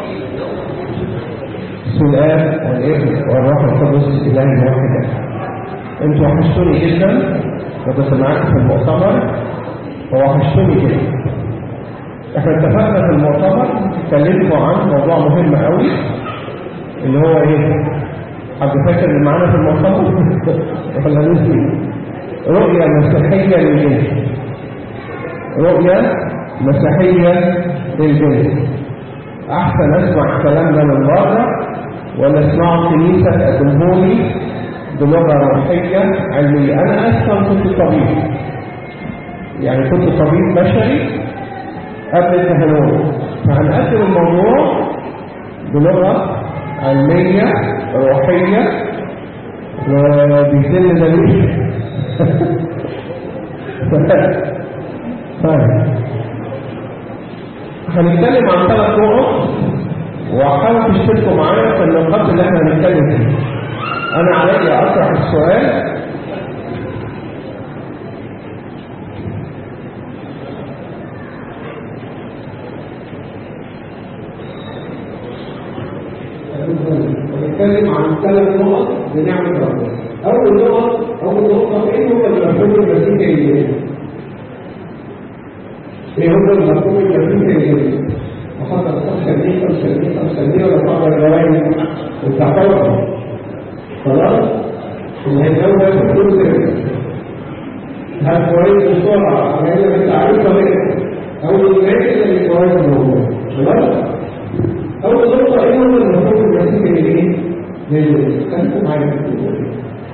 بسم الله والابن والروح القدس اله واحد انتوا وحشتوني جدا وكنت معاكم في المؤتمر ووحشتوني جدا احنا اتفقنا في المؤتمر اتكلمتوا عن موضوع مهم قوي اللي هو ايه حد فاكر اللي معانا في المؤتمر ولا نسي رؤية مسيحية للجنس رؤية مسيحية للجنس احسن اسمع كلامنا من بره ولا اسمعه كنيسة تقدمه لي بلغة روحية علمية انا اصلا كنت طبيب يعني كنت طبيب بشري قبل الكهنوت فهنقدم الموضوع بلغة علمية روحية وبيسن دليل طيب هنتكلم عن ثلاث نقط وحاول تشتركوا معايا في النقاط اللي احنا هنتكلم فيها انا علي اطرح السؤال هنتكلم عن ثلاث نقط بنعمة ربنا. أول نقط أول نقطة إيه هو المفهوم المسيحي الجديد؟ إيه هو المفهوم المسيحي الجديد؟ وخاصة الصف سلمية وسلمية وسلمية ولا بعض الجوانب والتحول خلاص؟ اللي هيتجوز كل سنة هل كويس بسرعة لأن أنت عارف طريقة أو الناس اللي كويس موجود خلاص؟ أول نقطة إيه هو المفهوم المسيحي الجديد؟ ليه؟ خليكم معايا في الأول.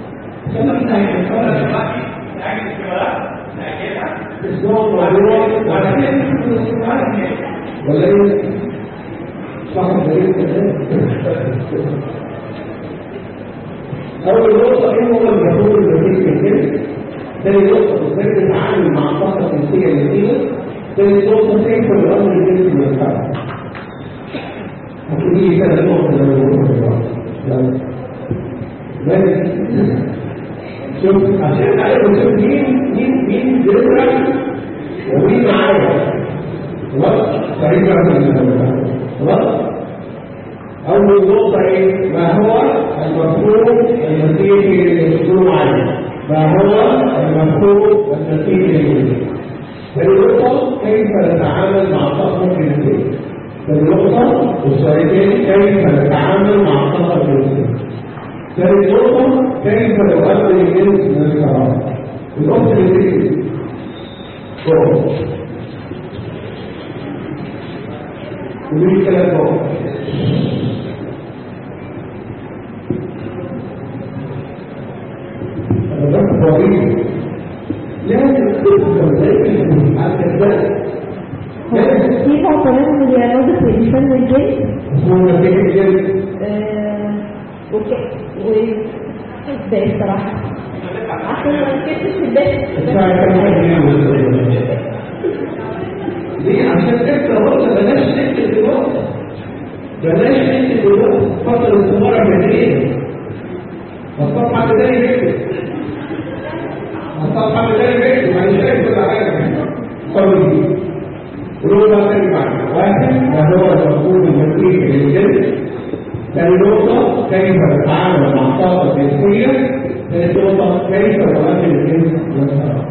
اسمه موضوع ولا ايه؟ صاحب دليل أول نقطة إيه هو المفهوم المسيحي الجديد؟ ثاني نقطة ازاي تتعامل مع الطاقة الجنسية الجديدة؟ ثالث نقطة كيف الأمر الجنسي ينفع؟ هتقولي لي ثلاث نقط اللي انا بقولهم دلوقتي بس شوف عشان تعرف شوف مين مين مين بيزرع ومين معايا خلاص صحيح خلاص أول نقطة إيه؟ ما هو المفهوم المسيحي للمسلوب عليه؟ ما هو المفهوم المسيحي للمسلوب؟ النقطة كيف نتعامل مع الطاقة الجنسية؟ النقطة والسؤالين كيف نتعامل مع الطاقة الجنسية؟ ثالث نقطة كيف نؤدي الجنس من الكرامة؟ النقطة اللي تيجي فوق ودي ثلاث نقط أنا بس طويل لازم تفهم لازم على الكذاب في كومبوننت لرياضة الإنسان والجن هو نتيجة الجنس آه، اوكي وده الصراحة عشان ما ركزتش في ليه؟ عشان انت قلت بلاش نكتب دلوقتي بلاش نكتب دلوقتي فترة الصغيرة مدرية الصفحة اللي زي بيكتب الصفحة اللي زي بيكتب ما يشارك ولا حاجة قولي قولوا بقى تاني معنا واحد ما هو المفهوم المسيحي للجنس ثاني نقطة كيف نتعامل مع الطاقة الجنسية ثالث نقطة كيف نؤدي الجنس والسلام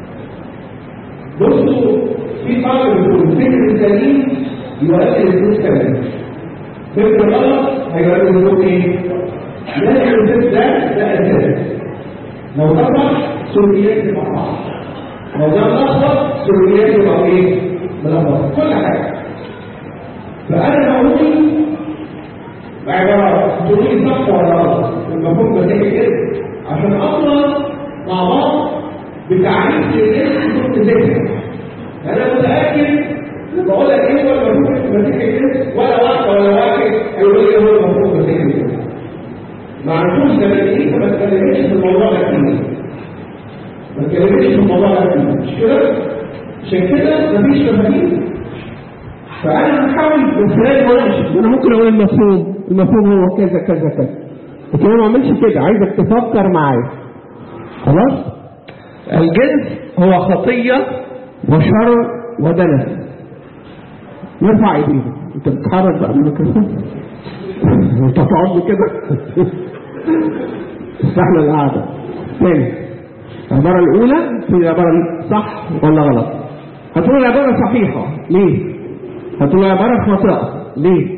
بصوا في قاعدة بتقول الفكر السليم يؤدي للجنس كمان فكر غلط هيؤدي للجنس ايه؟ لازم الجنس ده ده أساس لو طبع سلوكيات تبقى بعض لو ده ملخبط سلوكيات تبقى ايه؟ ملخبط كل حاجة فأنا بقول بعبارات تقولي صح ولا غلط المفهوم مسيحي كده عشان اصلا مع بعض بتعريف للناس بدون ذكر انا متاكد بقول لك ايه هو المفهوم المسيحي كده ولا واحد ولا واحد هيقول لي هو المفهوم المسيحي كده ما عندوش دليل فما تكلمش في الموضوع ده كتير ما تكلمش في الموضوع ده كتير مش كده عشان كده مفيش مفاهيم فانا بحاول بخلال مناقشه انا ممكن اقول المفهوم المفهوم هو كذا كذا كذا لكن انا ما اعملش كده عايزك تفكر معايا خلاص الجنس هو خطية وشر ودنس نرفع ايدينا انت بتتحرك بقى من الميكروفون انت تقعد كده استحنا القعده تاني العباره الاولى في العباره دي صح ولا غلط هتقول العباره صحيحه ليه هتقول العباره خاطئه ليه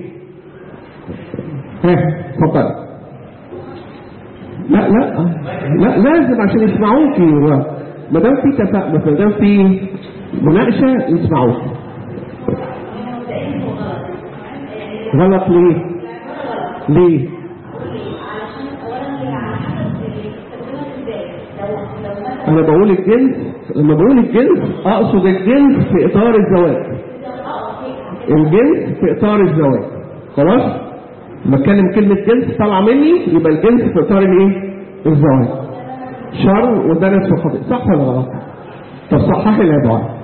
ها اتفضل لا لا لا لازم عشان يسمعوكي ما دام في تفاهم ما دام في مناقشه يسمعوكي غلط ليه؟ ليه؟ انا بقول الجنس لما بقول الجنس اقصد الجنس في اطار الزواج الجنس في اطار الزواج خلاص لما اتكلم كلمه جنس طالعه مني يبقى الجنس في اطار الايه الزواج شر ودنس وخطئ صح ولا غلط طب صححي لي يا دعاء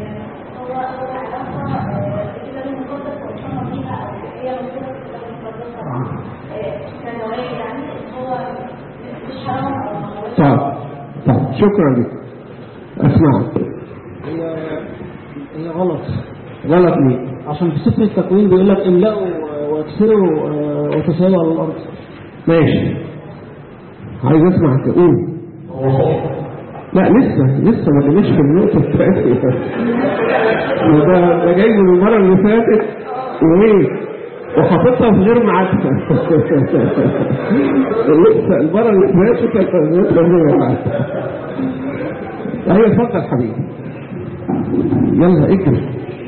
طيب طيب شكرا لك اسمعك هي هي غلط غلط ليه عشان في سفر التكوين بيقول لك املأوا واكسروا آه، وتساووا على الارض ماشي عايز اسمعك قول لا لسه لسه ما جيناش في النقطة الثانية وده ده جاي من المرة اللي فاتت وايه وحاططها في غير ميعادها لسه المرة اللي فاتت كانت في غير ميعادها ايوه اتفضل حبيبي يلا اجري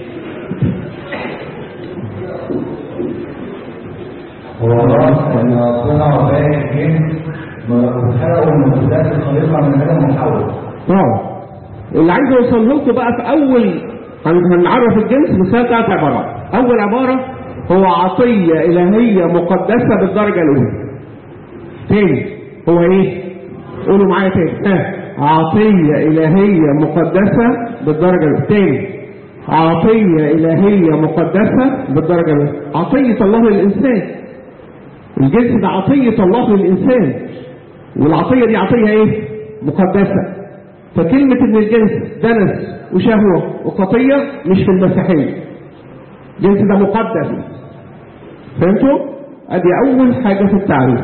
هو خلاص ان ربنا وبارك الجنس وخلقوا من ذات الخليقه من ادم وحواء اه اللي عايز اوصل لكم بقى في اول هن- هنعرف الجنس بثلاث ثلاث عبارات اول عباره هو عطيه الهيه مقدسه بالدرجه الاولى تاني هو ايه قولوا معايا تاني ها عطيه الهيه مقدسه بالدرجه الاولى تاني عطيه الهيه مقدسه بالدرجه الاولى عطيه الله للانسان الجنس ده عطيه الله للانسان والعطيه دي عطيه ايه مقدسه فكلمة ان الجنس دنس وشهوة وخطية مش في المسيحية الجنس ده مقدس فهمتوا؟ ادي اول حاجة في التعريف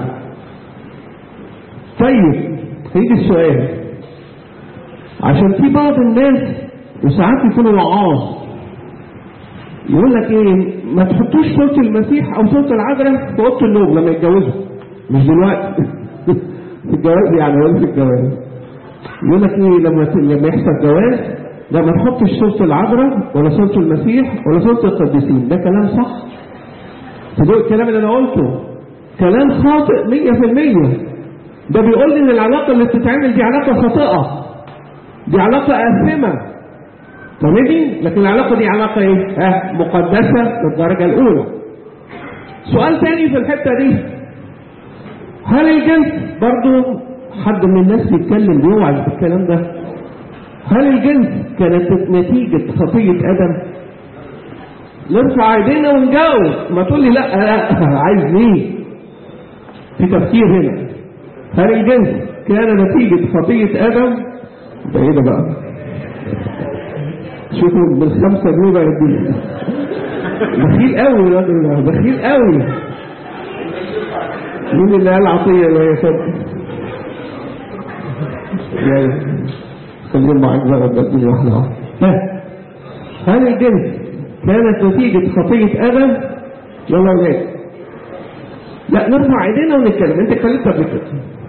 طيب هيجي السؤال عشان في بعض الناس وساعات يكونوا وعاظ يقول لك ايه ما تحطوش صورة المسيح او صورة العذراء في اوضه النوم لما يتجوزوا مش دلوقتي في الجواز يعني ولا في الجواز يقول لك ايه لما ت- لما يحصل جواز لا ما تحطش صورة العذراء ولا صورة المسيح ولا صورة القديسين ده كلام صح صدق الكلام اللي انا قلته كلام خاطئ 100% ده بيقول لي ان العلاقة اللي بتتعمل دي علاقة خاطئة دي علاقة آثمة فاهمني؟ لكن العلاقة دي علاقة ايه؟ اه مقدسة للدرجة الأولى. سؤال تاني في الحتة دي هل الجنس برضو حد من الناس بيتكلم بيوعظ بالكلام ده هل الجنس كانت نتيجة خطية آدم؟ نرفع ايدينا ونجاوب ما تقول لي لا لا عايز ليه؟ في تفكير هنا هل الجنس كان نتيجة خطية آدم؟ ده ايه ده بقى؟ شوفوا بالخمسة جنيه بقى يدينا بخيل قوي الراجل ده بخيل قوي مين اللي قال عطية يا فندم؟ جاي خليهم معاك بقى بديني واحدة واحدة ها هل الجنس كانت نتيجة خطية آدم؟ يلا يا ولاد لا نرفع ايدينا ونتكلم انت اتكلمت قبل كده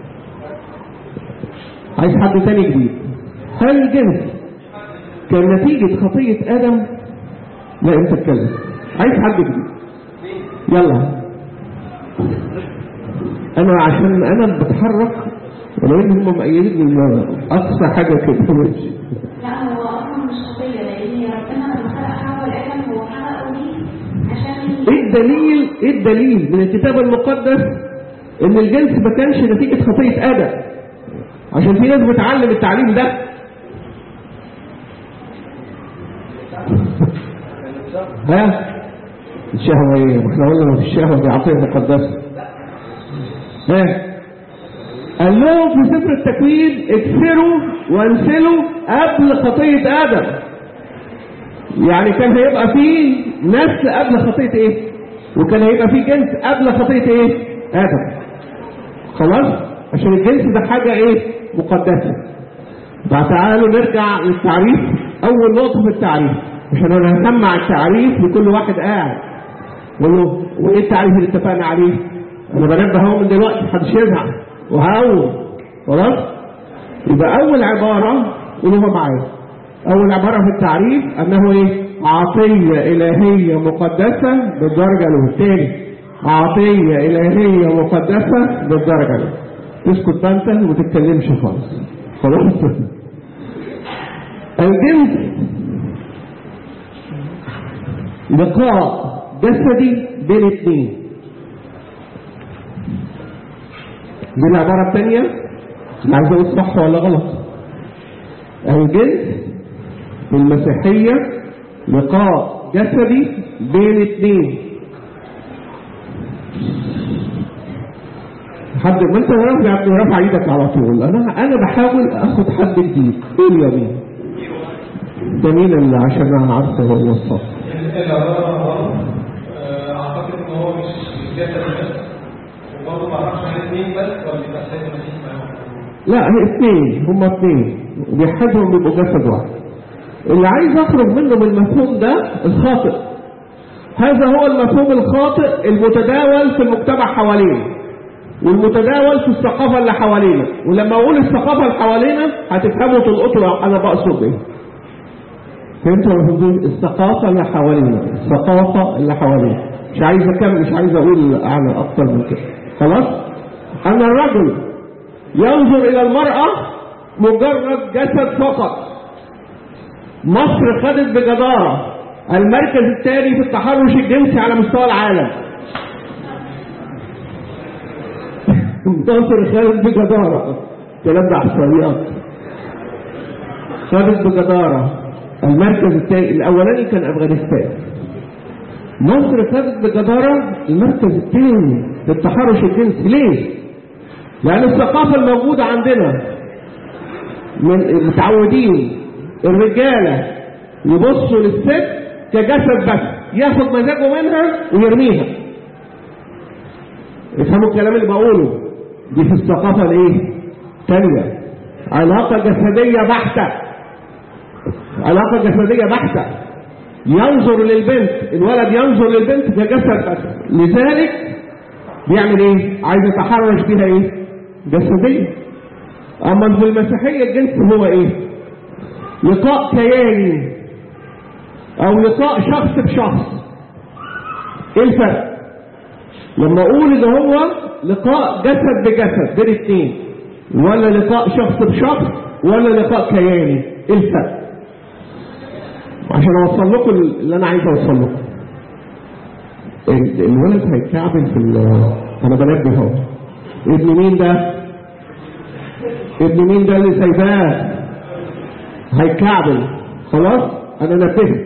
عايز حد تاني جديد هل الجنس كان نتيجة خطية آدم؟ لا انت اتكلم عايز حد جديد يلا انا عشان انا بتحرك ولو ان هم مقيدين من اقصى حاجه كده ماشي لا هو اصلا مش خطيه لان ربنا لما خلق حواء وادم هو خلقه ليه عشان ايه الدليل ايه الدليل من الكتاب المقدس ان الجنس ما كانش نتيجه خطيه ادم عشان في ناس بتعلم التعليم ده ها الشهوه ايه ما احنا قلنا ما في الشهوه دي عطيه مقدسه ها قال لهم في سفر التكوين اكسروا وانسلوا قبل خطيه ادم يعني كان هيبقى فيه نسل قبل خطية ايه وكان هيبقى فيه جنس قبل خطية ايه ادم خلاص عشان الجنس ده حاجة ايه مقدسة بقى تعالوا نرجع للتعريف اول نقطة في التعريف عشان انا هسمع التعريف لكل واحد قاعد وله وايه التعريف اللي اتفقنا عليه انا بنبه اهو من دلوقتي محدش يزعل وهقول خلاص يبقى اول عبارة قولوها معايا اول عبارة في التعريف انه ايه عطية الهية مقدسة بالدرجة الاولى تاني عطية الهية مقدسة بالدرجة الاولى تسكت بقى انت وما تتكلمش خالص خلاص الجنس لقاء جسدي بين اثنين دي العبارة الثانية مش عايز اقول صح ولا غلط الجنس في المسيحية لقاء جسدي بين اثنين حد ما انت رافع رافع ايدك على طول انا انا بحاول اخد حد جديد قول يا مين ده مين اللي عشان انا عارفه هو الصف اعتقد ان هو مش جسد بس وبرضه ما اعرفش عن اثنين بس ولا يبقى سيد المسيح معاهم لا هي اثنين هما اثنين وبيحدهم بيبقوا جسد واحد اللي عايز اخرج منه من المفهوم ده الخاطئ هذا هو المفهوم الخاطئ المتداول في المجتمع حوالينا والمتداول في الثقافة اللي حوالينا ولما اقول الثقافة اللي حوالينا هتفهموا تلقطوا انا بقصد ايه فهمتوا ولا فهمتوش الثقافة اللي حوالينا الثقافة اللي حوالينا مش عايز اكمل مش عايز اقول اعلى اكتر من كده خلاص ان الرجل ينظر الى المرأة مجرد جسد فقط مصر خدت بجدارة المركز الثاني في التحرش الجنسي على مستوى العالم مصر خدت بجدارة كلام ده احصائيات خدت بجدارة المركز الثاني الاولاني كان افغانستان مصر خدت بجدارة المركز الثاني في التحرش الجنسي ليه؟ لأن الثقافة الموجودة عندنا من متعودين الرجالة يبصوا للست كجسد بس ياخد مزاجه منها ويرميها افهموا الكلام اللي بقوله دي في الثقافة الايه؟ تانية علاقة جسدية بحتة علاقة جسدية بحتة ينظر للبنت الولد ينظر للبنت كجسد بس لذلك بيعمل ايه عايز يتحرش بيها ايه جسديا اما في المسيحية الجنس هو ايه لقاء كياني او لقاء شخص بشخص ايه الفرق لما اقول ان هو لقاء جسد بجسد بين اتنين ولا لقاء شخص بشخص ولا لقاء كياني ايه الفرق عشان اوصل لكم اللي انا عايز اوصل لكم ال- الولد هيتكعبل في ال- انا بنبه اهو ابن مين ده ابن مين ده اللي سايباه هيتكعبل خلاص انا نبهت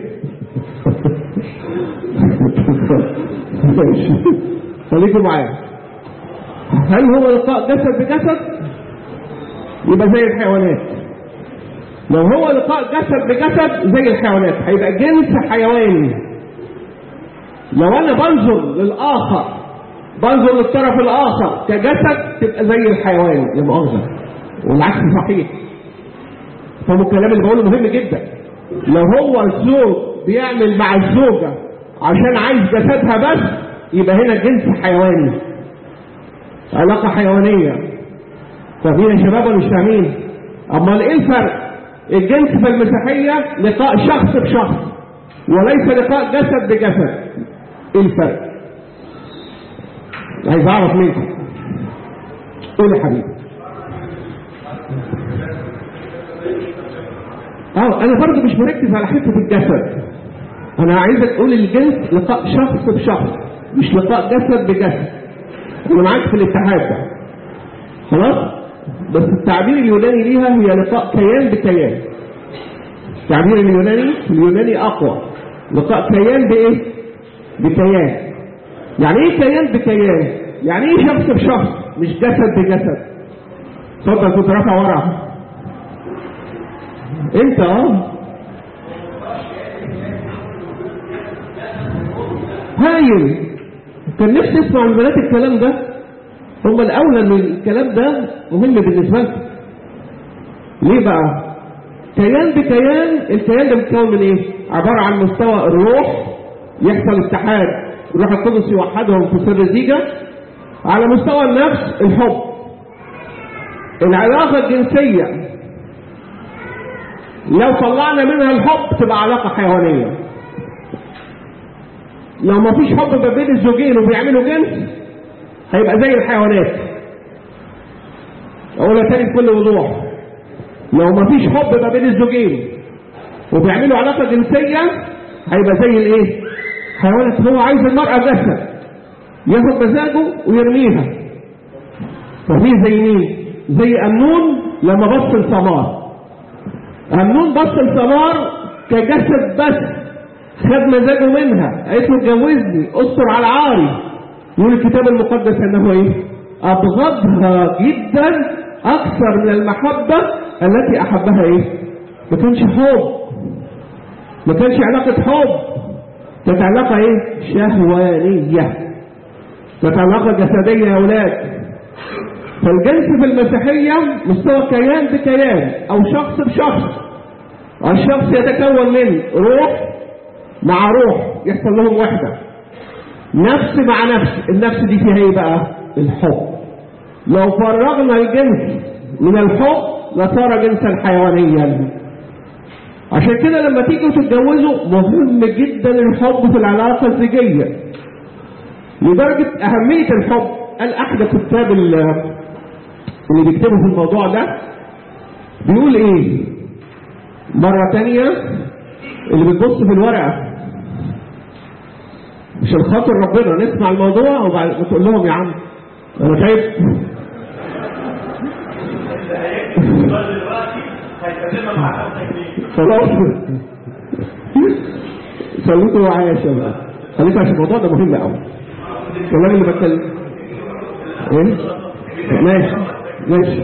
ماشي. خليكم معايا هل هو لقاء جسد بجسد يبقى زي الحيوانات لو هو لقاء جسد بجسد زي الحيوانات هيبقى جنس حيواني لو انا بنظر للاخر بنظر للطرف الاخر كجسد تبقى زي الحيوان يا مؤاخذه والعكس صحيح فهو الكلام اللي بقوله مهم جدا لو هو الزوج بيعمل مع الزوجه عشان عايز جسدها بس يبقى هنا جنس حيواني علاقه حيوانيه فاهمين يا شباب ولا مش فاهمين امال ايه الفرق الجنس في المسيحيه لقاء شخص بشخص وليس لقاء جسد بجسد ايه الفرق عايز اعرف منكم قول يا حبيبي اه انا برضه مش مركز على حته الجسد انا عايزك تقول الجنس لقاء شخص بشخص مش لقاء جسد بجسد انا معاك في الاتحاد ده خلاص بس التعبير اليوناني ليها هي لقاء كيان بكيان التعبير اليوناني اليوناني اقوى لقاء كيان بايه بكيان يعني ايه كيان بكيان يعني ايه شخص بشخص مش جسد بجسد اتفضل كنت رافع ورا انت اه هايل كان نفسي اسمع من البنات الكلام ده هم الاولى ان الكلام ده مهم بالنسبه لكم ليه بقى كيان بكيان الكيان ده متكون من ايه عباره عن مستوى الروح يحصل اتحاد الروح القدس يوحدهم في سر الزيجه على مستوى النفس الحب العلاقه الجنسيه لو طلعنا منها الحب تبقى علاقه حيوانيه لو ما فيش حب ما بين الزوجين وبيعملوا جنس هيبقى زي الحيوانات اقولها تاني بكل وضوح لو ما فيش حب ما بين الزوجين وبيعملوا علاقه جنسيه هيبقى زي الايه حيوانات هو عايز المراه جسد ياخد مزاجه ويرميها ففي زي مين زي امنون لما بص لسمار امنون بص لسمار كجسد بس خد مزاجه منها قالت له اتجوزني استر على عاري يقول الكتاب المقدس انه ايه ابغضها جدا اكثر من المحبه التي احبها ايه ما كانش حب ما كانش علاقه حب كانت علاقه ايه شهوانيه كانت علاقه جسديه يا اولاد فالجنس في المسيحيه مستوى كيان بكيان او شخص بشخص الشخص يتكون من روح مع روح يحصل لهم وحدة نفس مع نفس النفس دي فيها ايه بقى الحب لو فرغنا الجنس من الحب لصار جنسا حيوانيا عشان كده لما تيجوا تتجوزوا مهم جدا الحب في العلاقة الزوجية لدرجة أهمية الحب قال أحد كتاب اللي بيكتبوا في الموضوع ده بيقول إيه مرة تانية اللي بتبص في الورقة مش الخاطر ربنا نسمع الموضوع وبعد تقول لهم يا عم انا تعبت خلاص خليكم معايا يا شباب خليكم عشان الموضوع ده مهم قوي الكلام اللي بتكلم ايه ماشي ماشي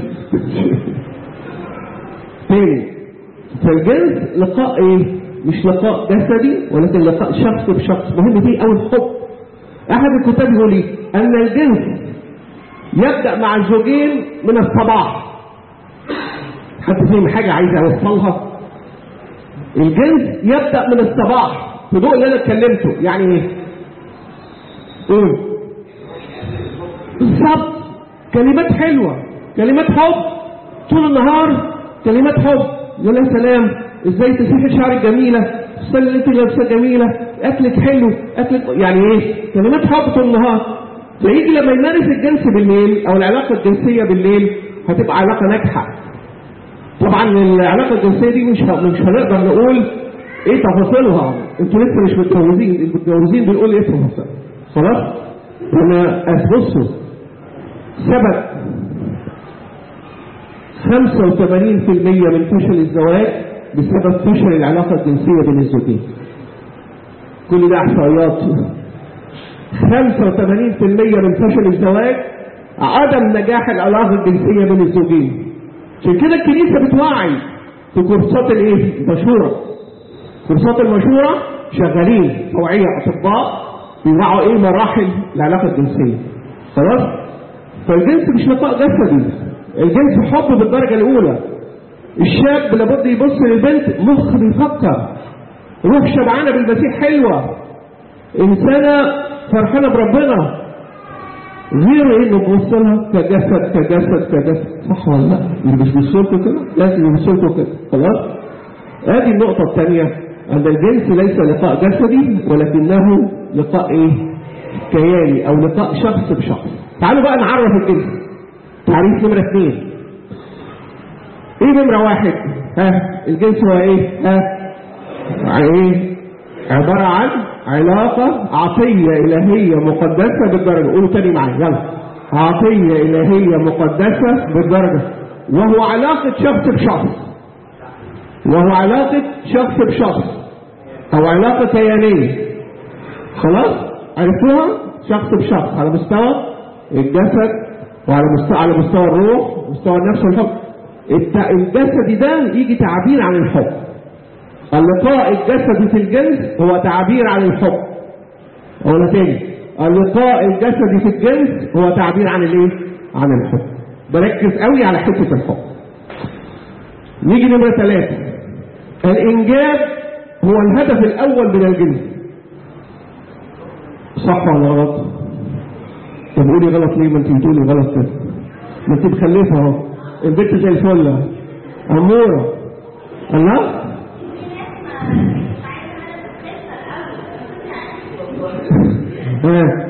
تاني فالجنس لقاء ايه مش لقاء جسدي ولكن لقاء شخص بشخص مهم فيه قوي الحب احد الكتاب يقول ايه ان الجنس يبدا مع الزوجين من الصباح حد فيهم حاجه عايز اوصلها الجنس يبدا من الصباح في ضوء اللي انا اتكلمته يعني ايه قول بالظبط كلمات حلوه كلمات حب طول النهار كلمات حب يقول يا سلام ازاي تسيح شعرك جميله الفستان اللي انت لابسه جميله اكلك حلو اكلك يعني ايه كلمات حب طول النهار فيجي لما يمارس الجنس بالليل او العلاقه الجنسيه بالليل هتبقى علاقه ناجحه طبعا العلاقه الجنسيه دي مش مش هنقدر نقول ايه تفاصيلها انتوا لسه مش متجوزين المتجوزين بنقول ايه تفاصيلها خلاص انا بصوا سبب 85% من فشل الزواج بسبب فشل العلاقة الجنسية بين الزوجين كل ده احصائيات 85% من فشل الزواج عدم نجاح العلاقة الجنسية بين الزوجين عشان كده الكنيسة بتوعي في كورسات الايه؟ المشورة كورسات المشورة شغالين توعية أطباء بيوعوا ايه مراحل العلاقة الجنسية خلاص؟ فالجنس مش لقاء جسدي الجنس حب بالدرجة الأولى الشاب لابد يبص للبنت مخ بيفكر روح شبعانة بالمسيح حلوة إنسانة فرحانة بربنا غير انه بيبص لها كجسد كجسد كجسد صح ولا لا؟ اللي مش بيصورته كده لازم يبصورته كده خلاص؟ هذه النقطة الثانية أن الجنس ليس لقاء جسدي ولكنه لقاء إيه؟ كياني أو لقاء شخص بشخص. تعالوا بقى نعرف الجنس. تعريف نمرة اثنين. إيه نمرة واحد؟ ها الجنس هو إيه؟ ها؟ إيه؟ عبارة عن علاقة عطية إلهية مقدسة بالدرجة قولوا تاني معايا يلا عطية إلهية مقدسة بالدرجة وهو علاقة شخص بشخص وهو علاقة شخص بشخص أو علاقة كيانية خلاص عرفتوها شخص بشخص على مستوى الجسد وعلى مستوى على مستوى الروح مستوى النفس والحب الت- الجسدي ده يجي تعبير عن الحب اللقاء الجسدي في الجنس هو تعبير عن الحب أولا تاني اللقاء الجسدي في الجنس هو تعبير عن الايه؟ عن الحب بركز قوي على حتة الحب نيجي نمرة ثلاثة الإنجاب هو الهدف الأول من الجنس صح ولا غلط؟ طب قولي غلط ليه ما انت بتقولي غلط كده ما انت مخلفة اهو البنت زي الفل اهو. أمورة الله ها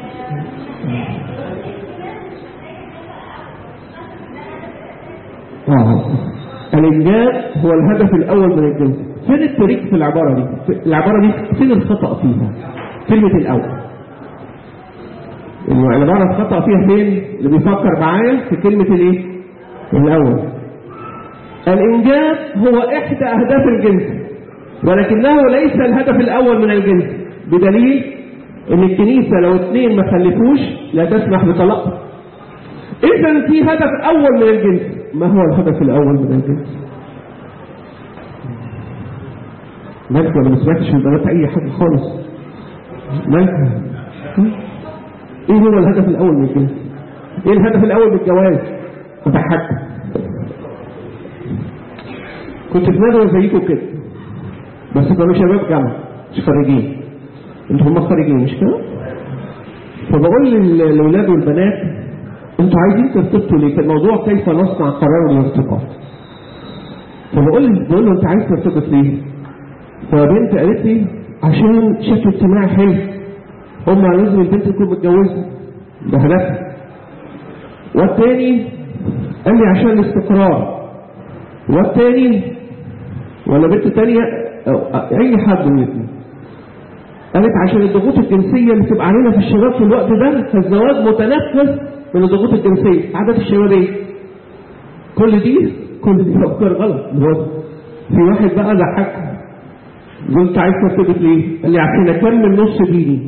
آه. الإنجاب هو الهدف الأول من الجنس فين التريك في العبارة دي في العبارة دي فين الخطأ فيها كلمة الأول إنه العبارة الخطأ فيها فين اللي بيفكر معايا في كلمة الإيه الأول الإنجاب هو إحدى أهداف الجنس ولكنه ليس الهدف الأول من الجنس بدليل إن الكنيسة لو اثنين ما خلفوش لا تسمح بطلاقهم إذا في هدف أول من الجنس ما هو الهدف الأول من الجنس؟ مالك ولا ما سمعتش من البنات أي حاجة خالص مالك إيه هو الهدف الأول من الجنس؟ إيه الهدف الأول من الجواز؟ أضحككم كنت في ندوة زيكم كده بس كانوا شباب جامعة مش خارجين انتوا هم خارجين مش كده؟ فبقول للأولاد والبنات انتوا عايزين ترتبطوا ليه؟ كان الموضوع كيف نصنع قرار الارتباط. فبقول بقول له انت عايز ترتبط ليه؟ فبنت قالت لي عشان شكل اجتماعي حلو. هم لازم البنت تكون متجوزه. ده هدفها. والتاني قال لي عشان الاستقرار. والتاني ولا بنت تانية أو أي حد من الاثنين. قالت عشان الضغوط الجنسية اللي بتبقى علينا في الشباب في الوقت ده فالزواج متنفس من الضغوط الجنسية عادات الشباب ايه؟ كل دي كل دي أفكار غلط هو في واحد بقى ضحك قلت انت عايز ترتبط ليه؟ قال لي عشان اكمل نص ديني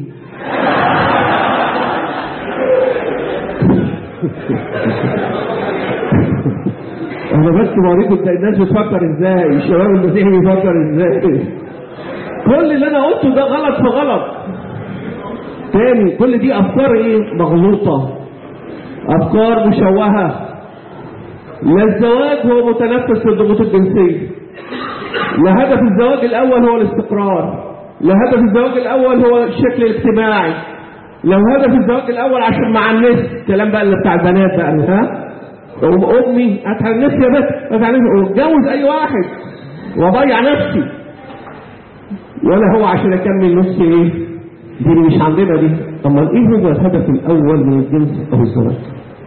انا بس بوريكم الناس بتفكر ازاي الشباب المسيحي بيفكر ازاي كل اللي انا قلته ده غلط في غلط تاني كل دي افكار ايه مغلوطه افكار مشوهه لا الزواج هو متنفس للضغوط الجنسيه لا هدف الزواج الاول هو الاستقرار لا هدف الزواج الاول هو الشكل الاجتماعي لو هدف الزواج الاول عشان مع الناس الكلام بقى اللي بتاع البنات بقى ها امي اتعنف يا بس اتعنف واتجوز اي واحد واضيع نفسي ولا هو عشان اكمل نص ايه دي اللي مش عندنا دي امال ايه هو الهدف الاول من الجنس او الزواج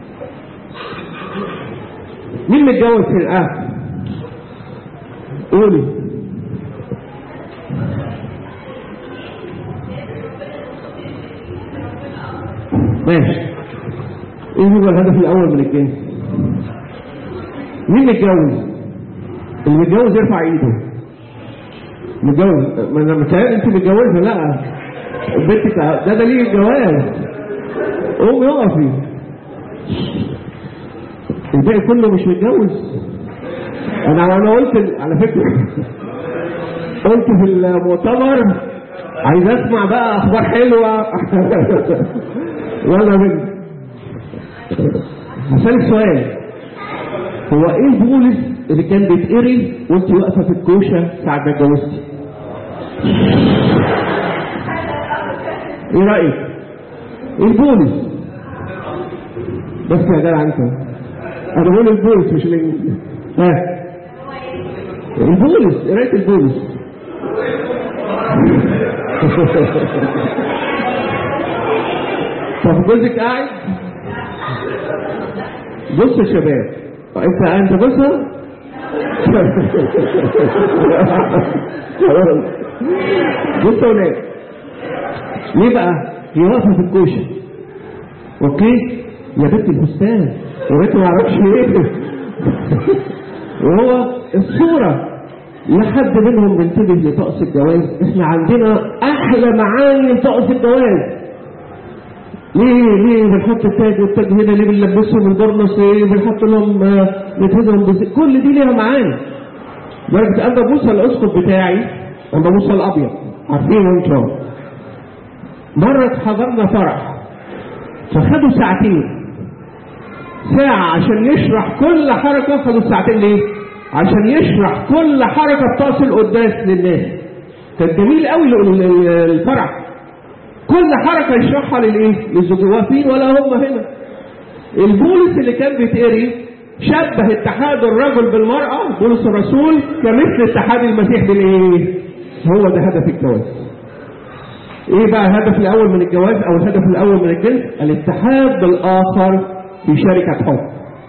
مين متجوز في الاخر قولي ماشي ايه هو الهدف الاول من الجنس مين متجوز اللي متجوز يرفع ايده متجوز ما انا متهيألي انت متجوزه لا بنتك ده دليل الجواز قومي اقفي الباقي كله مش متجوز انا انا قلت على فكره قلت في المؤتمر عايز اسمع بقى اخبار حلوه يلا بنت هسألك سؤال هو ايه البولس اللي كان بيتقري وانت واقفه في الكوشه ساعه ما اتجوزتي؟ ايه رايك؟ ايه البولس؟ بس يا جدع انت انا بقول البولس مش الانجليزي ها البولس قرايه البولس طب جوزك قاعد بص يا شباب انت انت بص بص يا ولاد ليه بقى؟ هي واقفه في الكوشه اوكي يا بنت الفستان يا بنت ما اعرفش ايه وهو الصوره لا حد منهم بينتبه لطقس الجواز احنا عندنا احلى معاني لطقس الجواز ليه ليه بنحط التاج والتاج هنا ليه بنلبسهم البرنس ليه بنحط لهم آه، نتهزهم بزي كل دي ليها معاني لدرجه انا ببص على الاسقف بتاعي انا ببص على الابيض عارفين انتوا مرة حضرنا فرح فخدوا ساعتين ساعة عشان يشرح كل حركة خدوا ساعتين ليه؟ عشان يشرح كل حركة بتقص القداس للناس كان جميل قوي ال- ال- الفرح كل حركة يشرحها للايه؟ للزوجين واقفين ولا هم هنا البولس اللي كان بيتقري شبه اتحاد الرجل بالمرأة بولس الرسول كمثل اتحاد المسيح بالايه؟ هو ده هدف الجواز ايه بقى الهدف الاول من الجواز او الهدف الاول من الجنس الاتحاد بالاخر في شركة حب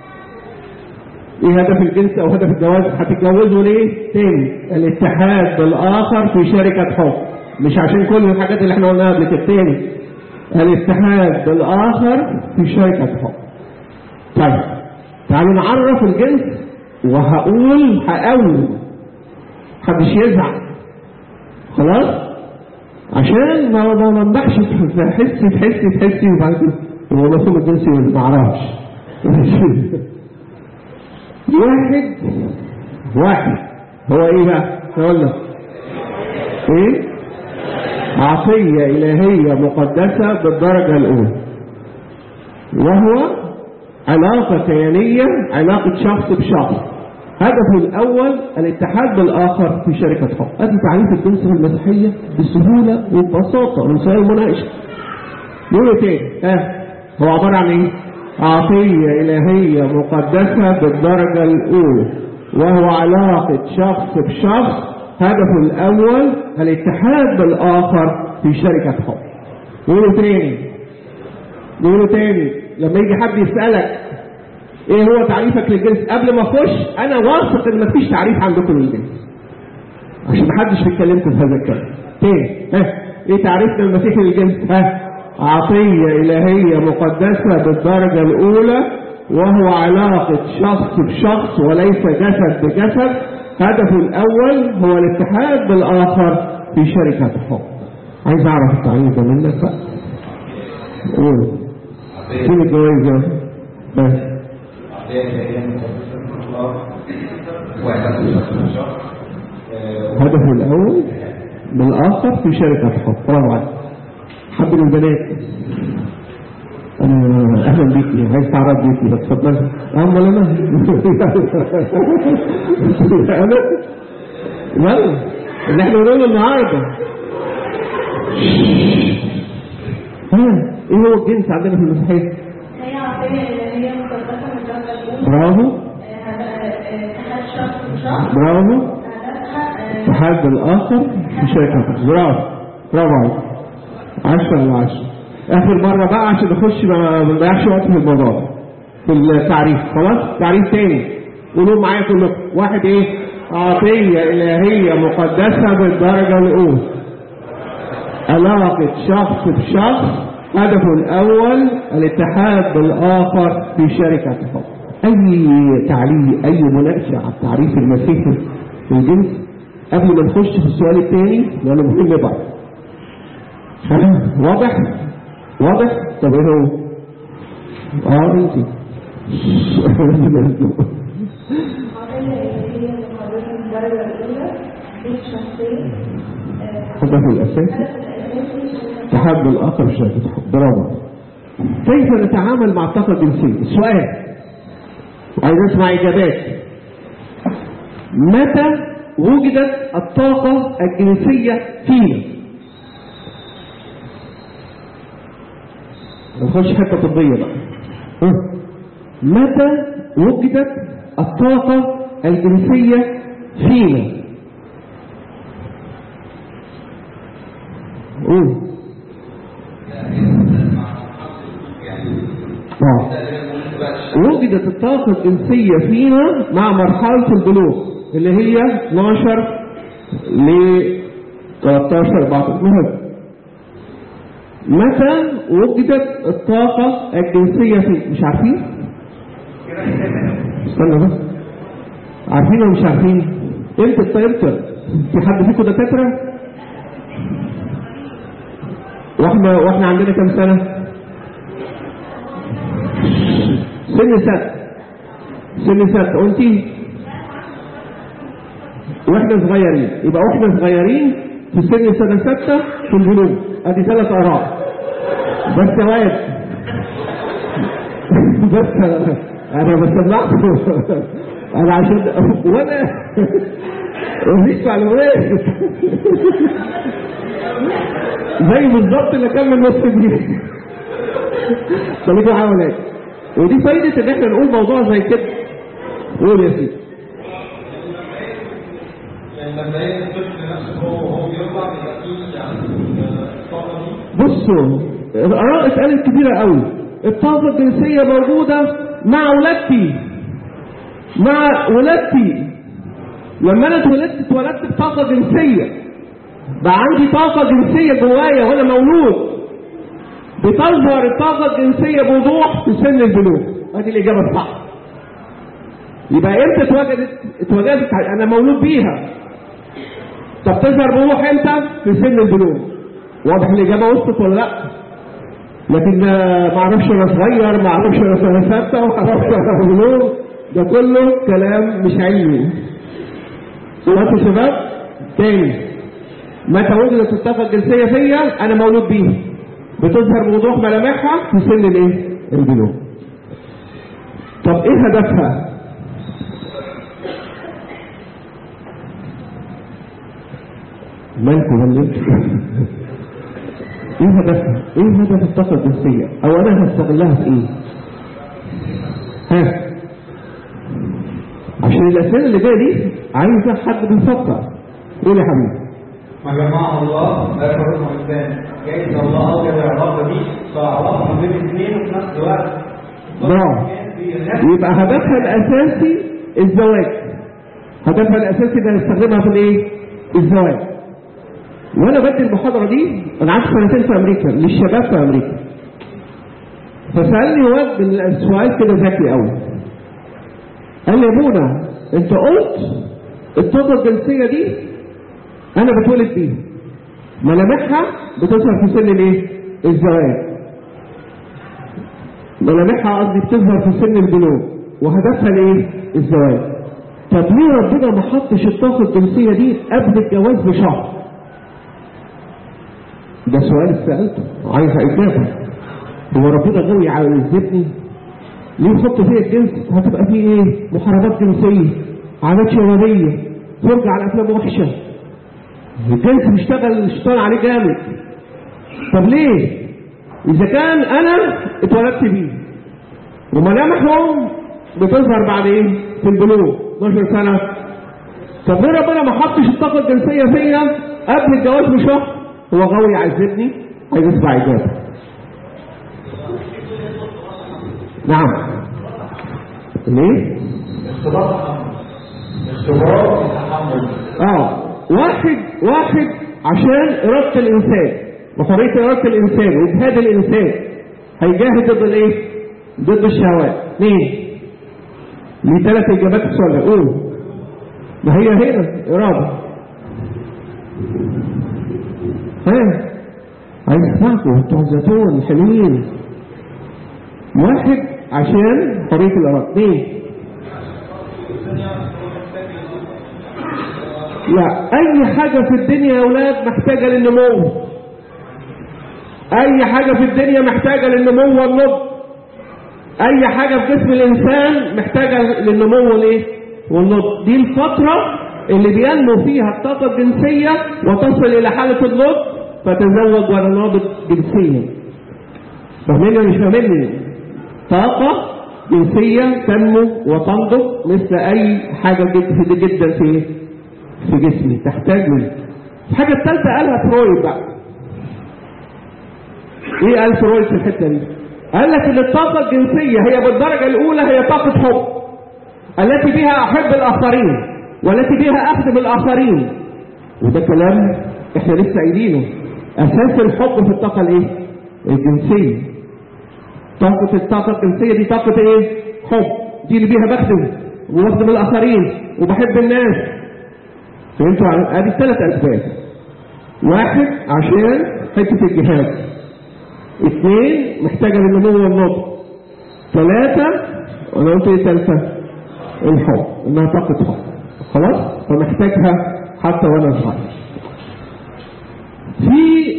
ايه هدف الجنس او هدف الجواز هتتجوزوا ليه تاني الاتحاد بالاخر في شركة حب مش عشان كل الحاجات اللي احنا قلناها قبل كده تاني الاتحاد بالاخر في شركة حب طيب تعالوا نعرف الجنس وهقول هقول محدش يزعل خلاص عشان ما ما ما نمدحش تحسي تحسي تحسي وبعد كده هو مفهوم الجنسي ما اعرفش واحد واحد هو ايه بقى؟ نقول لك ايه؟ عطية إلهية مقدسة بالدرجة الأولى وهو علاقة كيانية علاقة شخص بشخص هدفه الأول الاتحاد بالآخر في شركة حب هذا تعريف الجنس في المسيحية بسهولة وببساطة من سؤال المناقشة يقول تاني ها هو عبارة عن ايه؟ عطية إلهية مقدسة بالدرجة الأولى وهو علاقة شخص بشخص هدفه الأول الاتحاد بالآخر في شركة حب يقولوا تاني يقولوا تاني لما يجي حد يسألك ايه هو تعريفك للجنس قبل ما اخش انا واثق ان مفيش تعريف عندكم للجنس عشان محدش بيتكلمكم في هذا الكلام تاني ها ايه تعريفنا المسيحي للجنس ها عطية إلهية مقدسة بالدرجة الأولى وهو علاقة شخص بشخص وليس جسد بجسد هدفه الأول هو الاتحاد بالآخر في شركة حب عايز أعرف التعريف ده منك بقى قول فين الجواز ده؟ بس هدفه الأول بالآخر في شركة حب برافو عليك حب البنات أنا أهلا بيكي عايز تعرف بيكي بس اتفضل أمال أنا أنا لا اللي احنا بنقوله النهارده ها ايه هو الجنس عندنا في المسيحيه؟ هي عطية إلهية مقدسة من الدرجة الأولى برافو آه، آه، اتحاد شخص بشخص برافو هدفها آه، اتحاد الآخر في شركة برافو برافو عليك عشرة من عشرة آخر مرة بقى عشان نخش ما ما نضيعش وقت في الموضوع ده. في التعريف خلاص تعريف تاني قولوا معايا كلكم واحد ايه عطية إلهية مقدسة بالدرجة الأولى علاقة شخص بشخص هدفه الأول الاتحاد بالآخر في شركة حب أي تعليق أي مناقشة على التعريف المسيحي للجنس قبل ما نخش في السؤال الثاني لأنه مهم بقى ها؟ واضح؟ واضح؟ طب ايه هو؟ اه انت عطية إلهية مقدسة من الدرجة الأولى بيت شخصين آه، هدفه الأساسي الهدف الأساسي شركة اتحاد بالآخر في شركة حب برافو كيف نتعامل مع الطاقة الجنسية؟ السؤال عايز اسمع إجابات متى وجدت الطاقة الجنسية فينا؟ نخش حتة طبية بقى ها؟ متى وجدت الطاقة الجنسية فينا؟ قول آه. وجدت الطاقة الجنسية فينا مع مرحلة البلوغ اللي هي 12 ل 13 14 مهم متى وجدت الطاقة الجنسية فينا مش عارفين؟ استنى بس عارفين ولا مش عارفين؟ امتى امتى؟ في حد فيكم دكاترة؟ واحنا واحنا عندنا كام سنة؟ سن ست سن ست قلتي واحنا صغيرين يبقى واحنا صغيرين في سن سنة ستة في البلوغ ادي ثلاث اراء بس يا واد بس انا بسمعكم انا عشان وانا مفيش معلومات زي بالظبط اللي كان من نص جنيه خليكوا حواليا ودي فايدة ان احنا نقول موضوع زي كده قول يا سيدي يعني مبدئيا الطفل نفسه هو هو بيرضع بيبقى فيه يعني الطاقه دي بصوا الآراء اتقالت كبيرة قوي الطاقة الجنسية موجودة مع ولادتي مع ولادتي لما انا اتولدت اتولدت بطاقة جنسية بقى عندي طاقة جنسية جوايا وانا مولود بتظهر الطاقة الجنسية بوضوح في سن البلوغ ادي الإجابة الصح يبقى امتى اتوجدت اتوجدت انا مولود بيها طب تظهر بوضوح امتى في سن البلوغ واضح الإجابة وصلت ولا لا لكن آه، ما اعرفش انا صغير ما اعرفش انا سنة ستة ما اعرفش انا بلوغ ده كله كلام مش علمي سمعتوا يا شباب تاني متى وجدت الطاقة الجنسية فيا أنا مولود بيها بتظهر بوضوح ملامحها في سن الايه؟ البلوغ. طب ايه هدفها؟ مالكم مالك؟ ايه هدفها؟ ايه هدف الطاقة الجنسية؟ او انا هستغلها في ايه؟ ها؟ عشان الاسئله اللي جايه دي عايزه حد بيفكر. قول يا حبيبي. ما جمعه الله لا يفرقه انسان جايز الله اوجد العلاقه دي فعلاقه ما بين الاثنين وفي نفس الوقت نعم. يبقى هدفها الاساسي الزواج هدفها الاساسي ان نستخدمها في الايه الزواج وانا بدي المحاضره دي انا قعدت سنتين في امريكا للشباب في امريكا فسالني واد من السؤال كده ذكي قوي قال لي يا ابونا انت قلت الطاقه الجنسيه دي انا بتولد بيها ملامحها بتظهر في سن الايه الزواج ملامحها قصدي بتظهر في سن البلوغ وهدفها الايه؟ الزواج. طب ليه ربنا ما حطش الطاقة الجنسية دي قبل الجواز بشهر؟ ده سؤال سألته عايز إجابة. هو ربنا غاوي يعذبني؟ ليه يحط فيا الجنس؟ هتبقى فيه ايه؟ محاربات جنسية، عادات شبابية، فرجة على أفلام وحشة. الجنس بيشتغل الشيطان عليه جامد. طب ليه؟ إذا كان أنا اتولدت بيه وملامحهم بتظهر بعد إيه؟ في البلوغ 12 سنة طب ليه ربنا ما حطش الطاقة الجنسية فيا قبل الجواز بشهر؟ هو غاوي يعذبني عايز اسمع إجابة نعم ليه؟ اختبار تحمل اختبار التحمل اه واحد واحد عشان إرادة الإنسان وحرية إرادة الإنسان وإجهاد الإنسان هيجاهد ضد الإيه؟ ضد الشهوات مين؟ ليه ثلاث إجابات السؤال ده قول ما هي هنا إرادة ها عايز اسمعكم انتوا الزيتون حلوين واحد عشان حرية الإرادة مين؟ لا أي حاجة في الدنيا يا أولاد محتاجة للنمو أي حاجة في الدنيا محتاجة للنمو والنضج أي حاجة في جسم الإنسان محتاجة للنمو والإيه؟ والنضج دي الفترة اللي بينمو فيها الطاقة الجنسية وتصل إلى حالة النضج فتزوج ولا ناضج جنسيا فاهميني ولا مش فاهميني؟ طاقة جنسية تنمو وتنضج مثل أي حاجة جد جدا في في جسمي تحتاج منه الحاجة الثالثة قالها فرويد بقى ايه قال فرويد في الحته دي؟ قال لك ان الطاقه الجنسيه هي بالدرجه الاولى هي طاقه حب التي بها احب الاخرين والتي بها اخدم الاخرين وده كلام احنا لسه قايلينه اساس الحب في الطاقه الايه؟ الجنسيه طاقه الطاقه الجنسيه دي طاقه ايه؟ حب دي اللي بيها بخدم وبخدم الاخرين وبحب الناس فهمتوا ادي الثلاث اسباب واحد عشان حته الجهاد اثنين محتاجة للنمو والنضج ثلاثة أنا قلت إيه ثالثة؟ الحب إنها طاقة حب خلاص؟ فمحتاجها حتى وأنا صغير في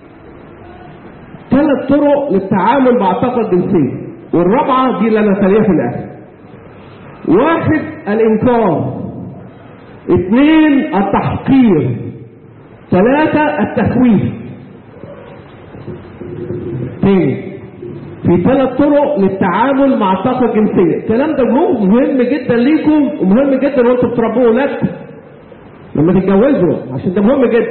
ثلاث طرق للتعامل مع الطاقة الجنسية والرابعة دي اللي أنا خليها في الآخر واحد الإنكار اثنين التحقير ثلاثة التخويف تاني في ثلاث طرق للتعامل مع الطاقة الجنسية الكلام ده مهم مهم جدا ليكم ومهم جدا وانتم بتربوا ولادكم لما تتجوزوا عشان ده مهم جدا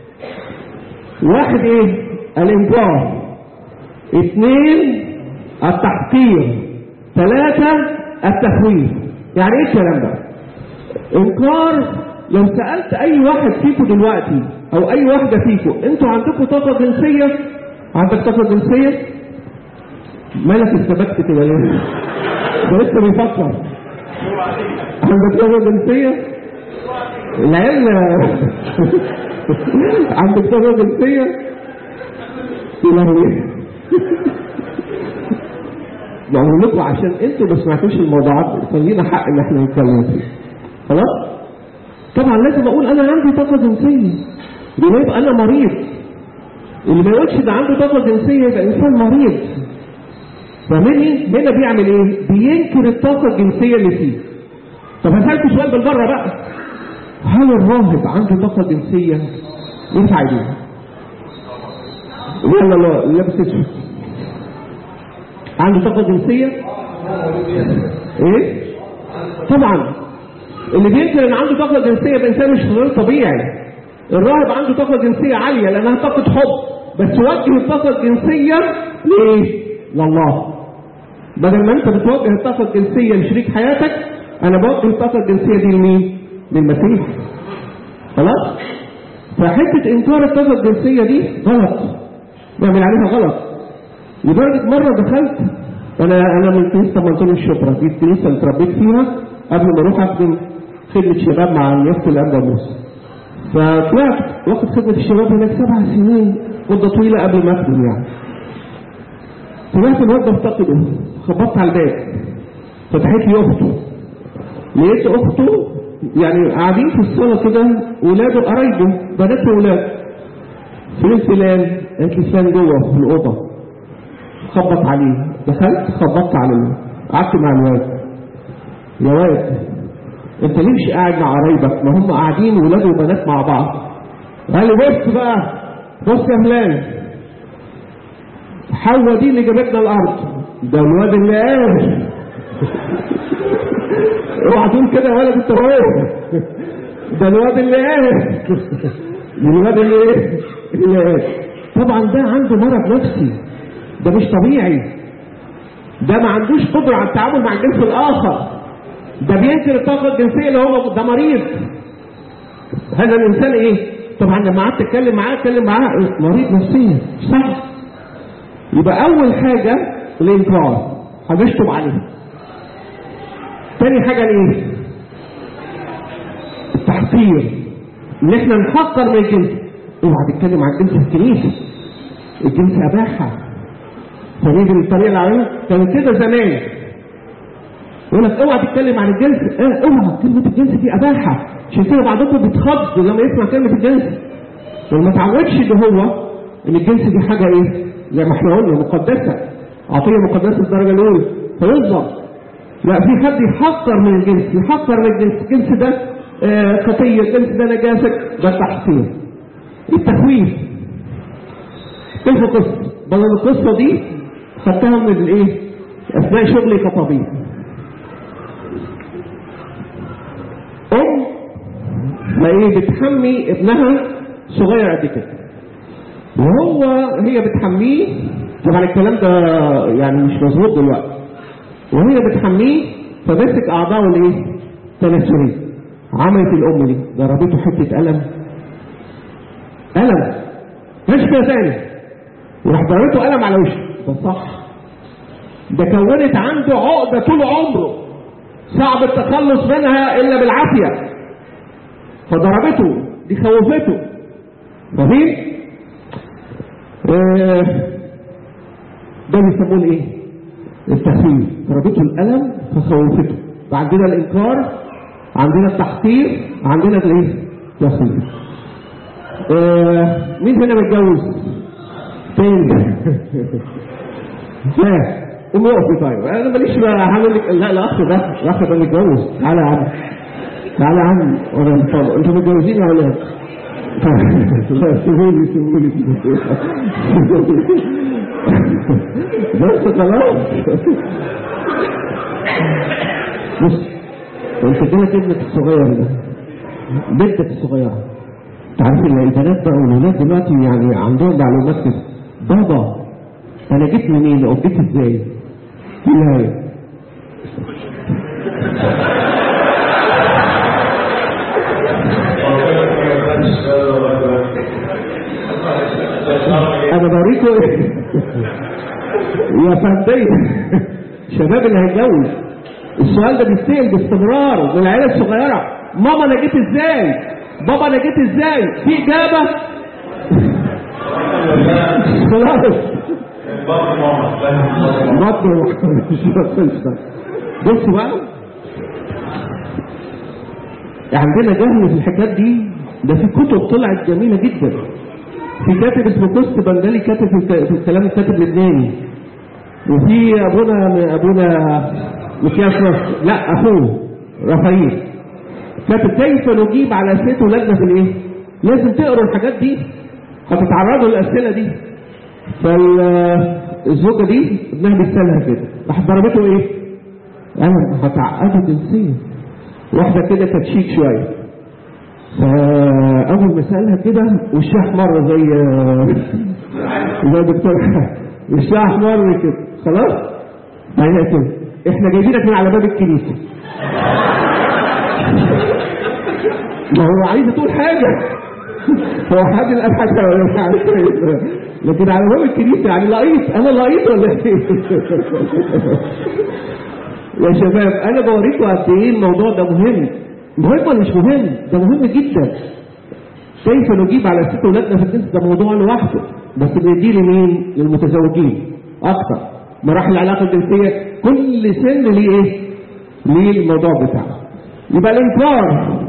واحد ايه الانكار اثنين التحقير ثلاثة التخويف يعني ايه الكلام ده انكار لو سألت اي واحد فيكم دلوقتي او اي واحدة فيكم انتوا عندكم طاقة جنسية عندك طاقة جنسية مالك استبكت كده ليه ده لسه بيفكر عندك طاقة جنسية العيال عندك طاقة جنسية يا لهوي بقول لكم عشان انتوا ما سمعتوش الموضوعات فلينا حق ان احنا نتكلم فيه خلاص طبعا لازم اقول انا عندي طاقه جنسيه يبقى يبقى انا مريض اللي ما يقولش ده عنده طاقه جنسيه يبقى انسان مريض فاهمني هنا بيعمل ايه بينكر الطاقه الجنسيه اللي فيه طب هسالكوا سؤال بالبره بقى هل الراهب عنده طاقه جنسيه ينفع يديها لا لا لا لابس اسود عنده طاقه جنسيه ايه طبعا اللي بينكر ان عنده طاقه جنسيه يبقى انسان مش غير طبيعي الراهب عنده طاقه جنسيه عاليه لانها طاقه حب بس وجه الطاقه الجنسيه ليه لله بدل ما انت بتوجه الطاقه الجنسيه لشريك حياتك انا بوجه الطاقه الجنسيه دي لمين للمسيح خلاص فحته انكار الطاقه الجنسيه دي غلط نعمل عليها غلط لدرجه مره دخلت انا انا من كنيسه منطقه الشبرا دي الكنيسه اللي اتربيت فيها قبل ما اروح اخدم خدمه شباب مع نيافه الاندلس فطلعت واخد خدمه الشباب هناك سبع سنين مده طويله قبل ما اخدم يعني طلعت الواد بفتقده خبطت على الباب فتحت لي اخته لقيت اخته يعني قاعدين في الصاله كده ولاده قرايبه بنات وولاد فين فلان؟ قالت لي فلان جوه في الاوضه خبط عليه دخلت خبطت عليه قعدت مع الواد يا واد انت ليه مش قاعد مع قرايبك ما هم قاعدين ولاد وبنات مع بعض قال لي بص بقى بص يا فلان حواء دي اللي جابتنا الارض ده الواد اللي قال اوعى تقول كده يا ولد انت رايح ده الواد اللي قال الواد اللي ايه اللي قال طبعا ده عنده مرض نفسي ده مش طبيعي ده ما عندوش قدرة على التعامل مع الجنس الآخر ده بينكر الطاقة الجنسية اللي هو ده مريض هذا الإنسان إيه؟ طبعا لما قعدت أتكلم معاه أتكلم معاه مريض نفسيا صح يبقى أول حاجة الإنكار هنشطب عليه تاني حاجة الإيه؟ التحقير إن إحنا نحقر من الجنس اوعى تتكلم عن الجنس في الكنيسة الجنس أباحة فنيجي للطريقه العربيه كان كده زمان يقول لك اوعى تتكلم عن الجنس اه اوعى كلمه الجنس دي اباحه عشان كده بعضكم بيتخض لما يسمع كلمه الجنس وما تعودش ان هو ان الجنس دي حاجه ايه زي ما احنا قلنا مقدسه عطيه مقدسه الدرجه الاولى فيظلم لا في حد يحقر من الجنس يحقر من الجنس الجنس ده آه خطيه الجنس ده نجاسه ده تحقير التخويف كيف قصه بدل القصه دي خدتها من الايه اثناء شغلي كطبيب ام ما ايه بتحمي ابنها صغير قد كده وهو هي بتحميه طبعا الكلام ده يعني مش مظبوط دلوقتي وهي بتحميه فمسك اعضائه الايه تناسليه عملت الام دي ضربته حته قلم قلم مش كده تاني وراح ضربته قلم على وشه ده صح ده كونت عنده عقدة طول عمره صعب التخلص منها إلا بالعافية فضربته دي خوفته فاهمين؟ آه ده بيسموه الايه؟ التخويف ضربته الألم فخوفته عندنا الإنكار عندنا التحقير عندنا الايه؟ التخويف آه مين هنا متجوز؟ فين؟ ها قوم اقفي طيب انا ماليش بقى هعمل لك لا الاخ ده الاخ ده متجوز تعالى يا عم تعالى يا عم وانا طب انتوا متجوزين يا ولاد؟ لا سيبوني سيبوني بس خلاص بص انت كده ابنك الصغير ده بنتك الصغيره تعرف ان البنات بقى والولاد دلوقتي يعني عندهم معلومات كده بابا انا جيت منين او جيت ازاي؟ لا انا بوريكم ايه يا فندية شباب اللي هيتجوز السؤال ده بيتسال باستمرار من العيله الصغيره ماما انا جيت ازاي بابا انا جيت ازاي في اجابه خلاص بطنه بصوا بقى عندنا جهل في الحاجات دي ده في كتب طلعت جميله جدا في كاتب اسمه كوست بندالي كاتب في الك- في الكلام الكاتب لبناني وفي ابونا ابونا مكياس نصر لا اخوه رفايل كاتب كيف نجيب على اسئله ولادنا في الايه؟ لازم تقروا الحاجات دي هتتعرضوا للاسئله دي فالزوجه دي ابنها بيسالها كده راح ضربته ايه؟ انا هتعقده جنسيا واحده كده كانت شيك شويه فاول ما سالها كده وشها احمر زي زي الدكتور وشها احمر كده خلاص بعدين كده احنا جايبينك من على باب الكنيسه ما هو عايز تقول حاجه هو حد الابحاث ولا مش عارف إيه. لكن على باب الكنيسه يعني لقيت انا لقيت ولا ايه يا شباب انا بوريكم قد ايه الموضوع ده مهم مهم ولا مش مهم ده مهم جدا كيف نجيب على ست اولادنا في الجنس ده موضوع لوحده بس بنديه لمين للمتزوجين اكتر مراحل العلاقه الجنسيه كل سن ليه ايه ليه الموضوع بتاعه يبقى الانكار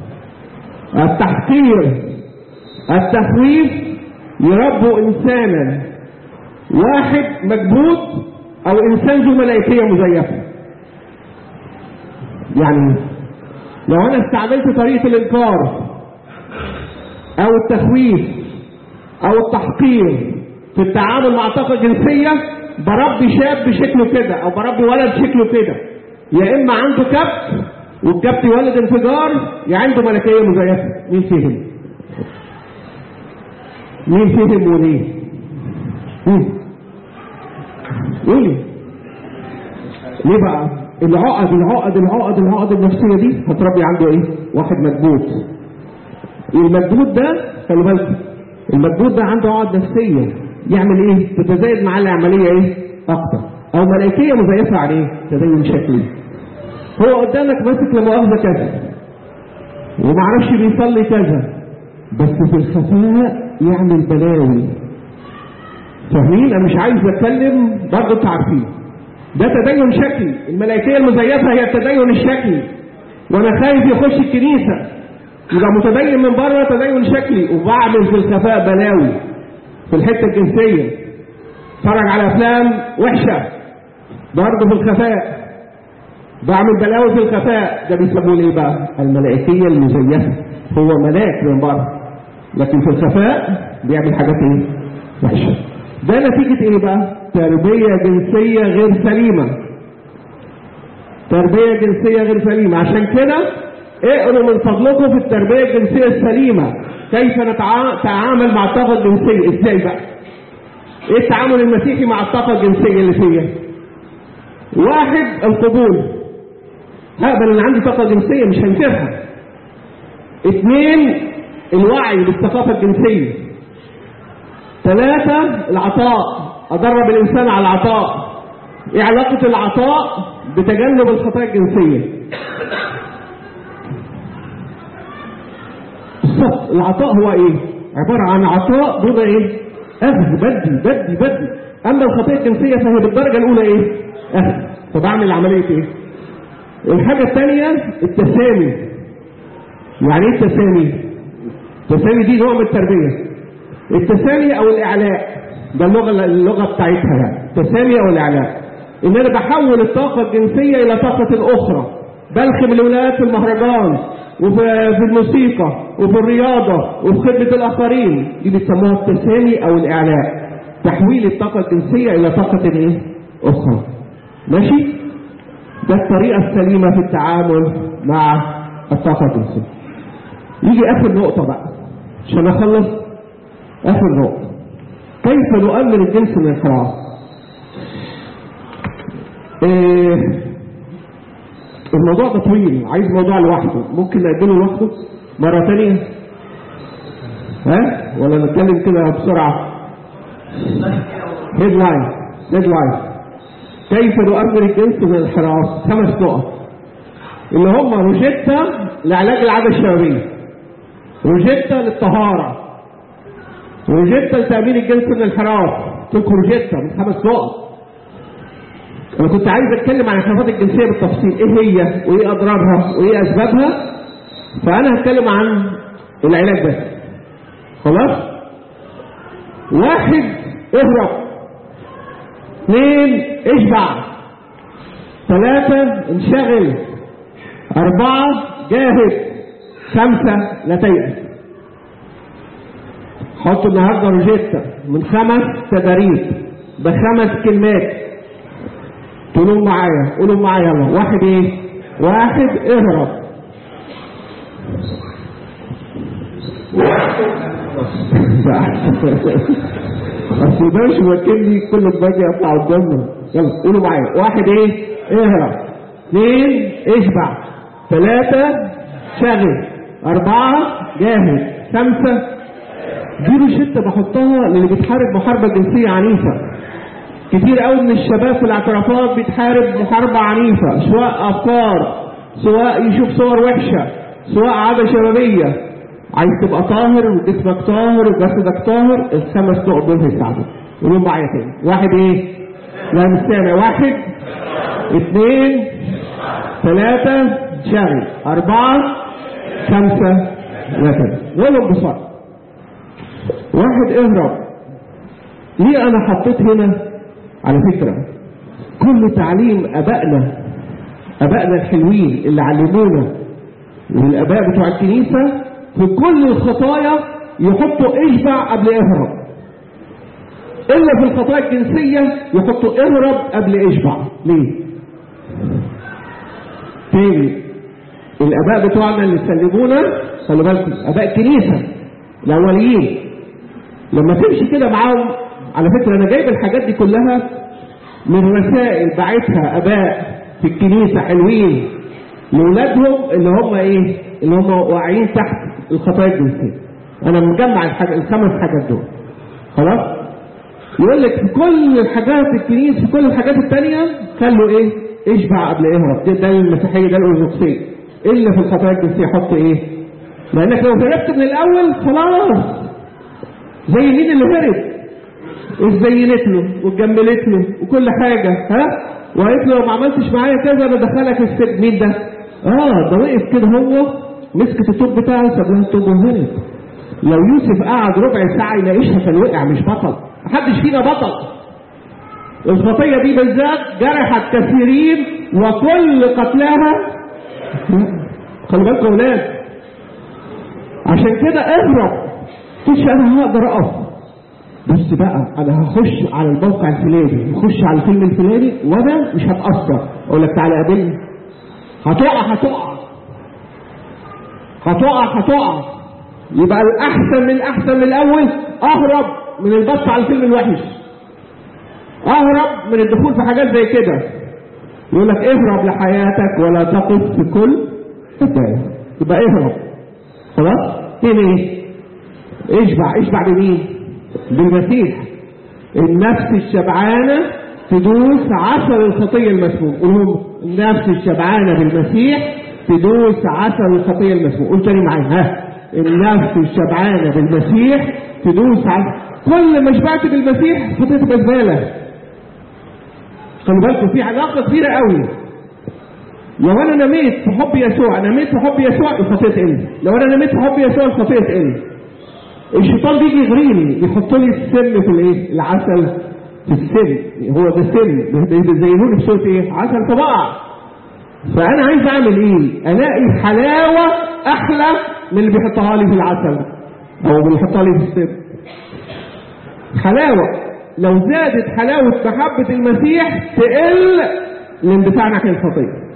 التحقير التخويف يربوا انسانا واحد مكبوت او انسان ذو ملائكيه مزيفه يعني لو انا استعملت طريقه الانكار او التخويف او التحقير في التعامل مع طاقه جنسيه بربي شاب شكله كده او بربي ولد شكله كده يا اما عنده كبت والكبت يولد انفجار يا عنده ملكيه مزيفه مين فهم مين فهم وليه مين قولي ليه بقى العقد العقد العقد العقد النفسيه دي هتربي عنده ايه واحد مكبوت المكبوت ده خلي بالكم المكبوت ده عنده عقد نفسيه يعمل ايه تتزايد معاه العمليه ايه اكتر او ملائكيه مزيفه عليه تدين شكلي هو قدامك ماسك لمؤاخذه كذا ومعرفش بيصلي كذا بس في الخفاء يعمل بلاوي فاهمين انا مش عايز اتكلم برضه انتوا عارفين ده تدين شكلي الملائكيه المزيفه هي التدين الشكلي وانا خايف يخش الكنيسه يبقى متدين من بره تدين شكلي وبعمل في الخفاء بلاوي في الحته الجنسيه اتفرج على افلام وحشه برضه في الخفاء بعمل بلاوي في الخفاء ده بيسموه ايه بقى؟ الملائكيه المزيفه هو ملاك من بره لكن في الخفاء بيعمل حاجات ايه؟ وحشه ده نتيجه ايه بقى؟ تربيه جنسيه غير سليمه تربيه جنسيه غير سليمه عشان كده اقروا من فضلكم في التربيه الجنسيه السليمه كيف نتعامل مع الطاقه الجنسيه ازاي بقى؟ ايه التعامل المسيحي مع الطاقه الجنسيه اللي فيا؟ واحد القبول هقبل ان عندي طاقه جنسيه مش هنكرها اثنين الوعي بالثقافه الجنسيه ثلاثة العطاء أدرب الإنسان على العطاء إيه علاقة العطاء بتجنب الخطايا الجنسية بالظبط العطاء هو إيه؟ عبارة عن عطاء دون إيه؟ أخذ بدي بدي بدي أما الخطية الجنسية فهي بالدرجة الأولى إيه؟ أخذ فبعمل عملية إيه؟ الحاجة الثانية التسامي يعني إيه التسامي؟ التسامي دي نوع من التربيه التسامي او الاعلاء ده اللغه اللغه بتاعتها يعني التسامي او الاعلاء ان انا بحول الطاقه الجنسيه الى طاقه اخرى بلخم الولاد في المهرجان وفي في الموسيقى وفي الرياضه وفي خدمه الاخرين دي بيسموها التسامي او الاعلاء تحويل الطاقه الجنسيه الى طاقه ايه اخرى ماشي ده الطريقه السليمه في التعامل مع الطاقه الجنسيه يجي اخر نقطه بقى عشان اخلص اخر نقطه كيف نؤمن الجنس من الانحراف إيه الموضوع ده طويل عايز موضوع لوحده ممكن نأجله لوحده مرة تانية ها ولا نتكلم كده بسرعة هيدلاين هيدلاين كيف نؤمن الجنس من الانحراف خمس نقط اللي هم روجيتا لعلاج العادة الشبابية روجيتا للطهارة روجيتا لتأمين الجنس من الانحراف تلك روجيتا من خمس نقط انا كنت عايز اتكلم عن الانحرافات الجنسيه بالتفصيل ايه هي وايه اضرارها وايه اسبابها فانا هتكلم عن العلاج بس خلاص واحد اهرب اثنين اشبع ثلاثة انشغل أربعة جاهد خمسة لا تيأس حط النهارده روجيتا من خمس تداريب بخمس كلمات تقولوا معايا قولوا معايا يلا واحد ايه واحد اهرب اصل ده مش واكلني كل ما باجي اطلع قدامنا يلا قولوا معايا واحد ايه اهرب اثنين اشبع ثلاثة شغل أربعة جاهز خمسة دي روشتة بحطها للي بيتحارب محاربة جنسية عنيفة كتير قوي من الشباب في الاعترافات بيتحارب محاربة عنيفة سواء أفكار سواء يشوف صور وحشة سواء عادة شبابية عايز تبقى طاهر وجسمك طاهر وجسدك طاهر الخمس نقط دول هيساعدوك قولوا معايا تاني واحد ايه؟ لا مش سامع واحد اثنين ثلاثة شغل أربعة خمسة لا تاني قولهم بسرعة واحد اهرب ليه انا حطيت هنا على فكرة كل تعليم ابائنا ابائنا الحلوين اللي علمونا والاباء بتوع الكنيسة في كل الخطايا يحطوا اشبع قبل اهرب الا في الخطايا الجنسية يحطوا اهرب قبل اشبع ليه تاني الاباء بتوعنا اللي سلمونا خلي بالكم اباء الكنيسة الاوليين لما تمشي كده معاهم على فكرة أنا جايب الحاجات دي كلها من رسائل بعتها آباء في الكنيسة حلوين لأولادهم اللي هم إيه؟ اللي هم واقعين تحت الخطايا الجنسية. أنا مجمع الحاجة الخمس حاجات دول. خلاص؟ يقول لك في كل الحاجات الكنيسة في كل الحاجات التانية خلوا إيه؟ اشبع قبل اهرب ده, ده المسيحية ده الأرثوذكسية. إلا في الخطايا الجنسية حط إيه؟ لأنك لو هربت من الأول خلاص زي مين اللي هرب؟ ازينت له واتجملت له وكل حاجة ها وقالت له لو ما عملتش معايا كذا انا دخلك السجن مين ده؟ اه ده وقف كده هو مسكت التوب بتاعه ساب لها التوب وهرب لو يوسف قعد ربع ساعة يناقشها كان وقع مش بطل محدش فينا بطل الخطية دي بالذات جرحت كثيرين وكل قتلاها خلي بالكم يا ولاد عشان كده اهرب مش انا هقدر اقف بس بقى انا هخش على الموقع الفلاني هخش على الفيلم الفلاني وانا مش هتاثر اقول لك تعالى قابلني هتقع هتقع هتقع هتقع يبقى الاحسن من الاحسن من الاول اهرب من البص على الفيلم الوحش اهرب من الدخول في حاجات زي كده يقول لك اهرب لحياتك ولا تقف في كل بدايه يبقى اهرب خلاص هنا ايه اشبع اشبع بمين بالمسيح النفس الشبعانة تدوس عسل الخطية المسموم قولهم النفس الشبعانة بالمسيح تدوس عسل الخطية المسموم قول تاني معايا ها النفس الشبعانة بالمسيح تدوس عسل كل ما شبعت بالمسيح خطية تبقى زبالة خلي بالكم في علاقة كبيرة قوي لو انا نميت في حب يسوع نميت في حب يسوع الخطيه تقل لو انا نميت في حب يسوع الخطيه تقل الشيطان بيجي يغريني يحط لي السم في الايه العسل في السم هو ده سم بيزينوني بصوره ايه عسل طباع فانا عايز اعمل ايه الاقي حلاوه احلى من اللي بيحطها لي في العسل او اللي بيحطها لي في السم حلاوه لو زادت حلاوه محبه المسيح تقل الاندفاع ناحيه الخطيه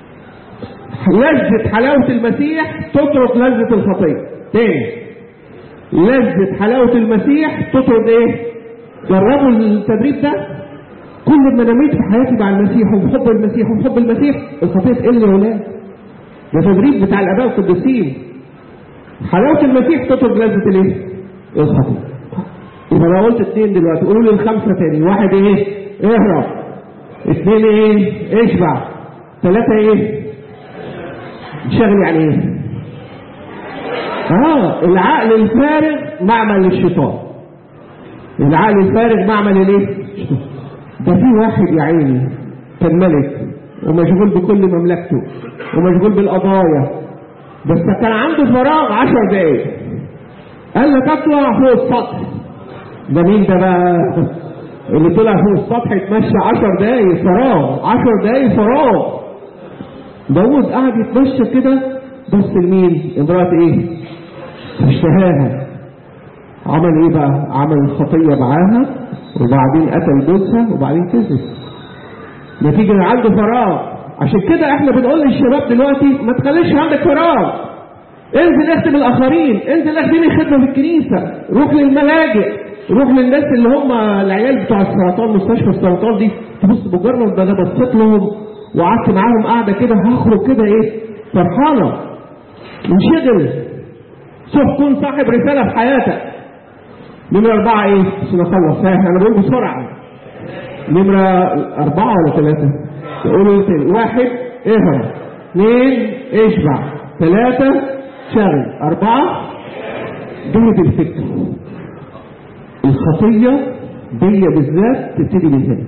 لذة حلاوة المسيح تطرد لذة الخطية تاني لذة حلاوة المسيح تطرد ايه جربوا التدريب ده كل ما نميت في حياتي مع المسيح وبحب المسيح وبحب المسيح الخطية تقل يا ولاد ده تدريب بتاع الاباء القديسين حلاوة المسيح تطرد لذة الايه الخطية يبقى انا قلت اتنين دلوقتي قولوا لي الخمسة تاني واحد ايه اهرب اتنين ايه اشبع ثلاثة ايه شغل يعني ايه اه العقل الفارغ معمل للشيطان العقل الفارغ معمل الايه ده في واحد يا عيني كان ملك ومشغول بكل مملكته ومشغول بالقضايا بس كان عنده فراغ عشر دقايق قال لك اطلع فوق السطح ده مين ده بقى اللي طلع فوق السطح يتمشى عشر دقايق فراغ عشر دقايق فراغ داود قعد يتمشى كده بص لمين امرأة ايه اشتهاها عمل ايه بقى عمل الخطية معاها وبعدين قتل جوزها وبعدين كذب نتيجة إن عنده فراغ عشان كده احنا بنقول للشباب دلوقتي ما تخليش عندك فراغ انزل اخدم الاخرين انزل اخدمي خدمه في الكنيسه روح للملاجئ روح للناس اللي هم العيال بتوع السرطان مستشفى السرطان دي تبص مجرد ده انا بصيت لهم وقعدت معاهم قاعده كده هخرج كده ايه فرحانه انشغل شوف كن صاحب رساله في حياتك نمرة أربعة إيه؟ عشان أخلص ها أنا بقول بسرعة نمرة أربعة ولا ثلاثة؟ يقولوا تاني واحد اهرب اثنين اشبع ثلاثة شغل أربعة جهد الفكر الخطية دي بالذات تبتدي من هنا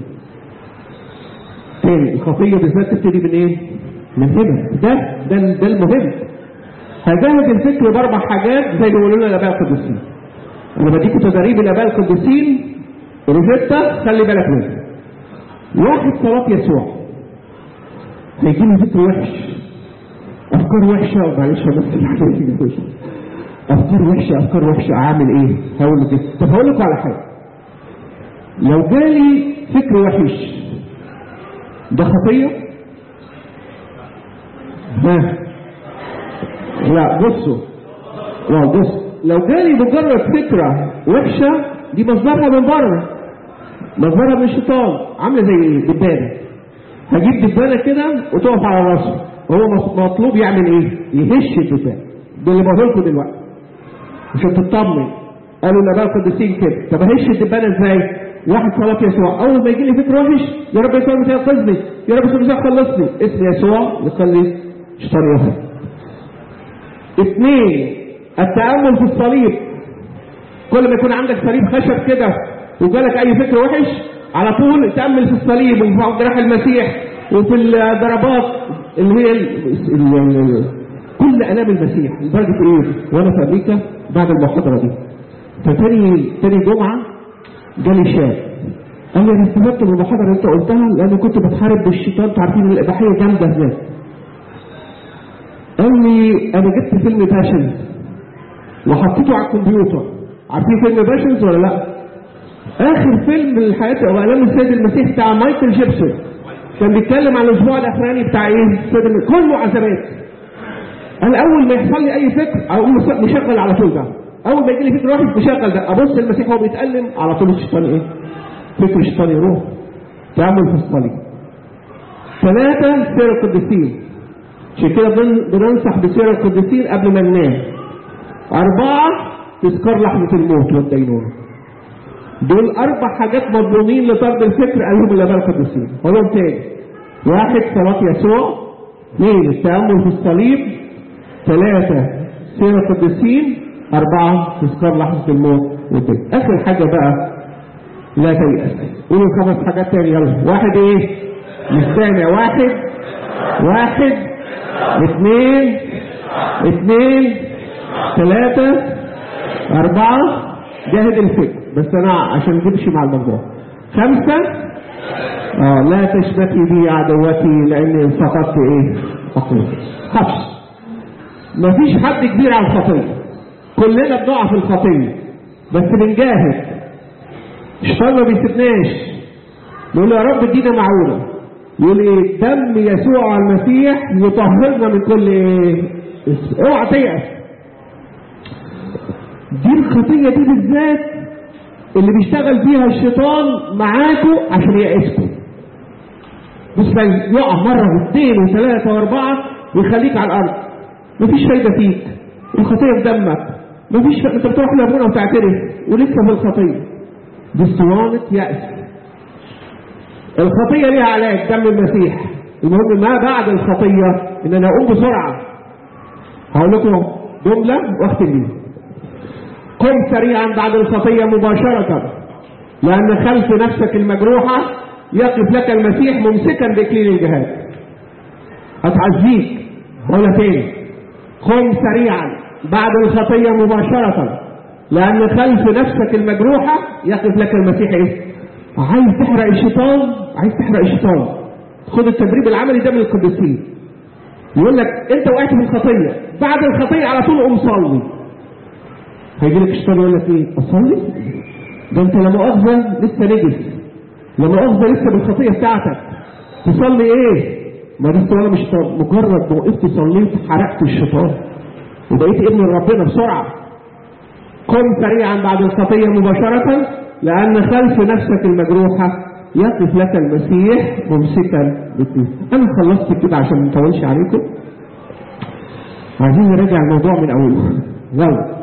تاني الخطية بالذات تبتدي من ايه؟ من هنا ده ده ده المهم هجاهد الفكر باربع حاجات زي ما بيقولوا لنا الاباء القديسين انا بديكوا تدريب الاباء القديسين روجيتا خلي بالك منها واحد صلاة يسوع هيجي لي فكر وحش افكار وحشه معلش بس الحاجات دي افكار وحشه افكار وحشه اعمل ايه؟ هقول لك إيه؟ طب هقول لكم على حاجه لو جالي فكر وحش ده خطيه؟ ها لا بصوا لا بص لو جالي مجرد فكره وحشه دي مصدرها من بره مصدرها من الشيطان عامله زي ايه؟ دبانه هجيب دبانه كده وتقف على راسه هو مطلوب يعمل ايه؟ يهش الدبانه ده اللي بقول لكم دلوقتي عشان تطمن قالوا الاباء القديسين كده طب اهش الدبانه ازاي؟ واحد صلاه يسوع اول ما يجي لي فكر وحش يا رب يسوع المسيح انقذني يا رب يسوع المسيح خلصني اسم يسوع يخلي شيطان يهرب اثنين التامل في الصليب كل ما يكون عندك صليب خشب كده وجالك اي فكر وحش على طول تامل في الصليب وفي جراح المسيح وفي الضربات اللي هي ال ال ال كل الام المسيح لدرجه ايه وانا في امريكا بعد المحاضره دي فتاني تاني جمعه جالي شاب قال لي انا استفدت من المحاضره اللي انت قلتها لان كنت بتحارب بالشيطان انتوا عارفين الاباحيه جامده هناك قال لي انا جبت فيلم باشنز وحطيته على الكمبيوتر عارفين فيلم باشنز ولا لا؟ اخر فيلم من حياته هو اعلام السيد المسيح بتاع مايكل جيبسون كان بيتكلم عن الاسبوع الاخراني بتاع ايه؟ السيد المسيح كله عذابات انا اول ما يحصل لي اي فكر اقوم مشغل على طول ده اول ما يجي لي فكر واحد مشغل ده ابص المسيح وهو بيتالم على طول الشيطان ايه؟ فكر الشيطان يروح تامل في الصليب ثلاثة سير القديسين عشان كده بننصح بسير القديسين قبل ما ننام أربعة تذكار لحظة الموت والدينونة دول أربع حاجات مضمونين لطرد الفكر قالهم الآباء القديسين قولهم تاني واحد صلاة يسوع اثنين التأمل في الصليب ثلاثة سير القديسين أربعة تذكار لحظة الموت والدين آخر حاجة بقى لا تيأس قولوا خمس حاجات تاني يلا واحد ايه مش سامع واحد واحد اثنين اثنين ثلاثة أربعة جاهد الفكر بس أنا عشان تمشي مع الموضوع خمسة آه لا تشمتي بي عدوتي لأني سقطت إيه؟ أقول خمس مفيش حد كبير على الخطية كلنا بنقع في الخطية بس بنجاهد الشيطان ما بيسيبناش نقول له يا رب ادينا معونة يقول ايه دم يسوع المسيح يطهرنا من كل ايه اسم. اوعى تيأس دي الخطية دي بالذات اللي بيشتغل فيها الشيطان معاكوا عشان ييأسكم بص بقى يقع مرة واثنين وثلاثة وأربعة ويخليك على الأرض مفيش فايدة فيك الخطية في دمك مفيش ف... انت بتروح لابونا وتعترف ولسه في الخطية دي اسطوانة يأس الخطية ليها علاج دم المسيح المهم ما بعد الخطية ان انا اقوم بسرعة هقول لكم جملة واختم بيها قم سريعا بعد الخطية مباشرة لأن خلف نفسك المجروحة يقف لك المسيح ممسكا بإكليل الجهاد هتعزيك ولا تاني قم سريعا بعد الخطية مباشرة لأن خلف نفسك المجروحة يقف لك المسيح إيه؟ عايز تحرق الشيطان عايز تحرق الشيطان خد التدريب العملي ده من القديسين يقول لك انت وقعت في الخطيه بعد الخطيه على طول قوم صلي هيجي لك الشيطان يقول لك ايه اصلي ده انت لا مؤاخذه لسه نجس لا مؤاخذه لسه بالخطيه بتاعتك تصلي ايه ما دي اسطوانه مش شيطان مجرد ما وقفت صليت حرقت الشيطان وبقيت ابن ربنا بسرعه قم سريعا بعد الخطيه مباشره لان خلف نفسك المجروحه يقف لك المسيح ممسكا بالدين انا خلصت كده عشان ما نطولش عليكم عايزين نراجع الموضوع من اوله يلا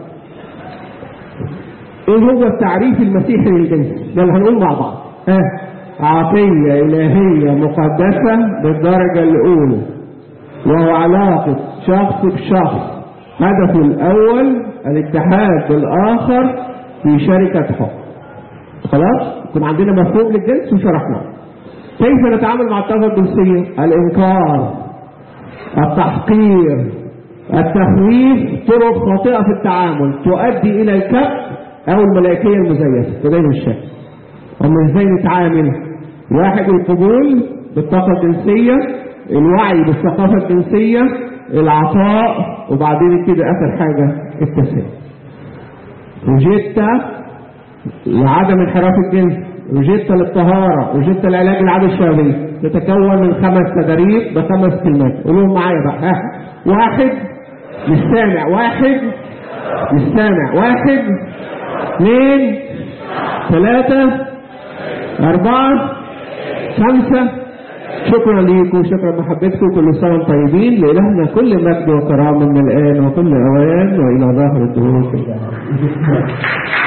ايه هو التعريف المسيحي للجنس ده اللي هنقول مع بعض اه عطية إلهية مقدسة بالدرجة الأولى وهو علاقة شخص بشخص هدفه الأول الاتحاد بالآخر في شركة حب خلاص يكون عندنا مفهوم للجنس وشرحناه كيف نتعامل مع الطاقة الجنسية الإنكار التحقير التخويف طرق خاطئة في التعامل تؤدي إلى الكبت أو الملائكية المزيفة تبين الشكل أما إزاي نتعامل واحد القبول بالطاقة الجنسية الوعي بالثقافة الجنسية العطاء وبعدين كده آخر حاجة التسامح روجيتا لعدم انحراف الجنس روجيتا للطهارة روجيتا لعلاج العادة الشهرية تتكون من خمس تدريب بخمس كلمات قولهم معايا بقى ها واحد مش سامع واحد مش سامع واحد اثنين ثلاثة أربعة خمسة شكرا ليكم شكرا محبتكم كل سنة وانتم طيبين لإلهنا كل مجد وكرامة من الآن وكل أوان وإلى ظهر الدهور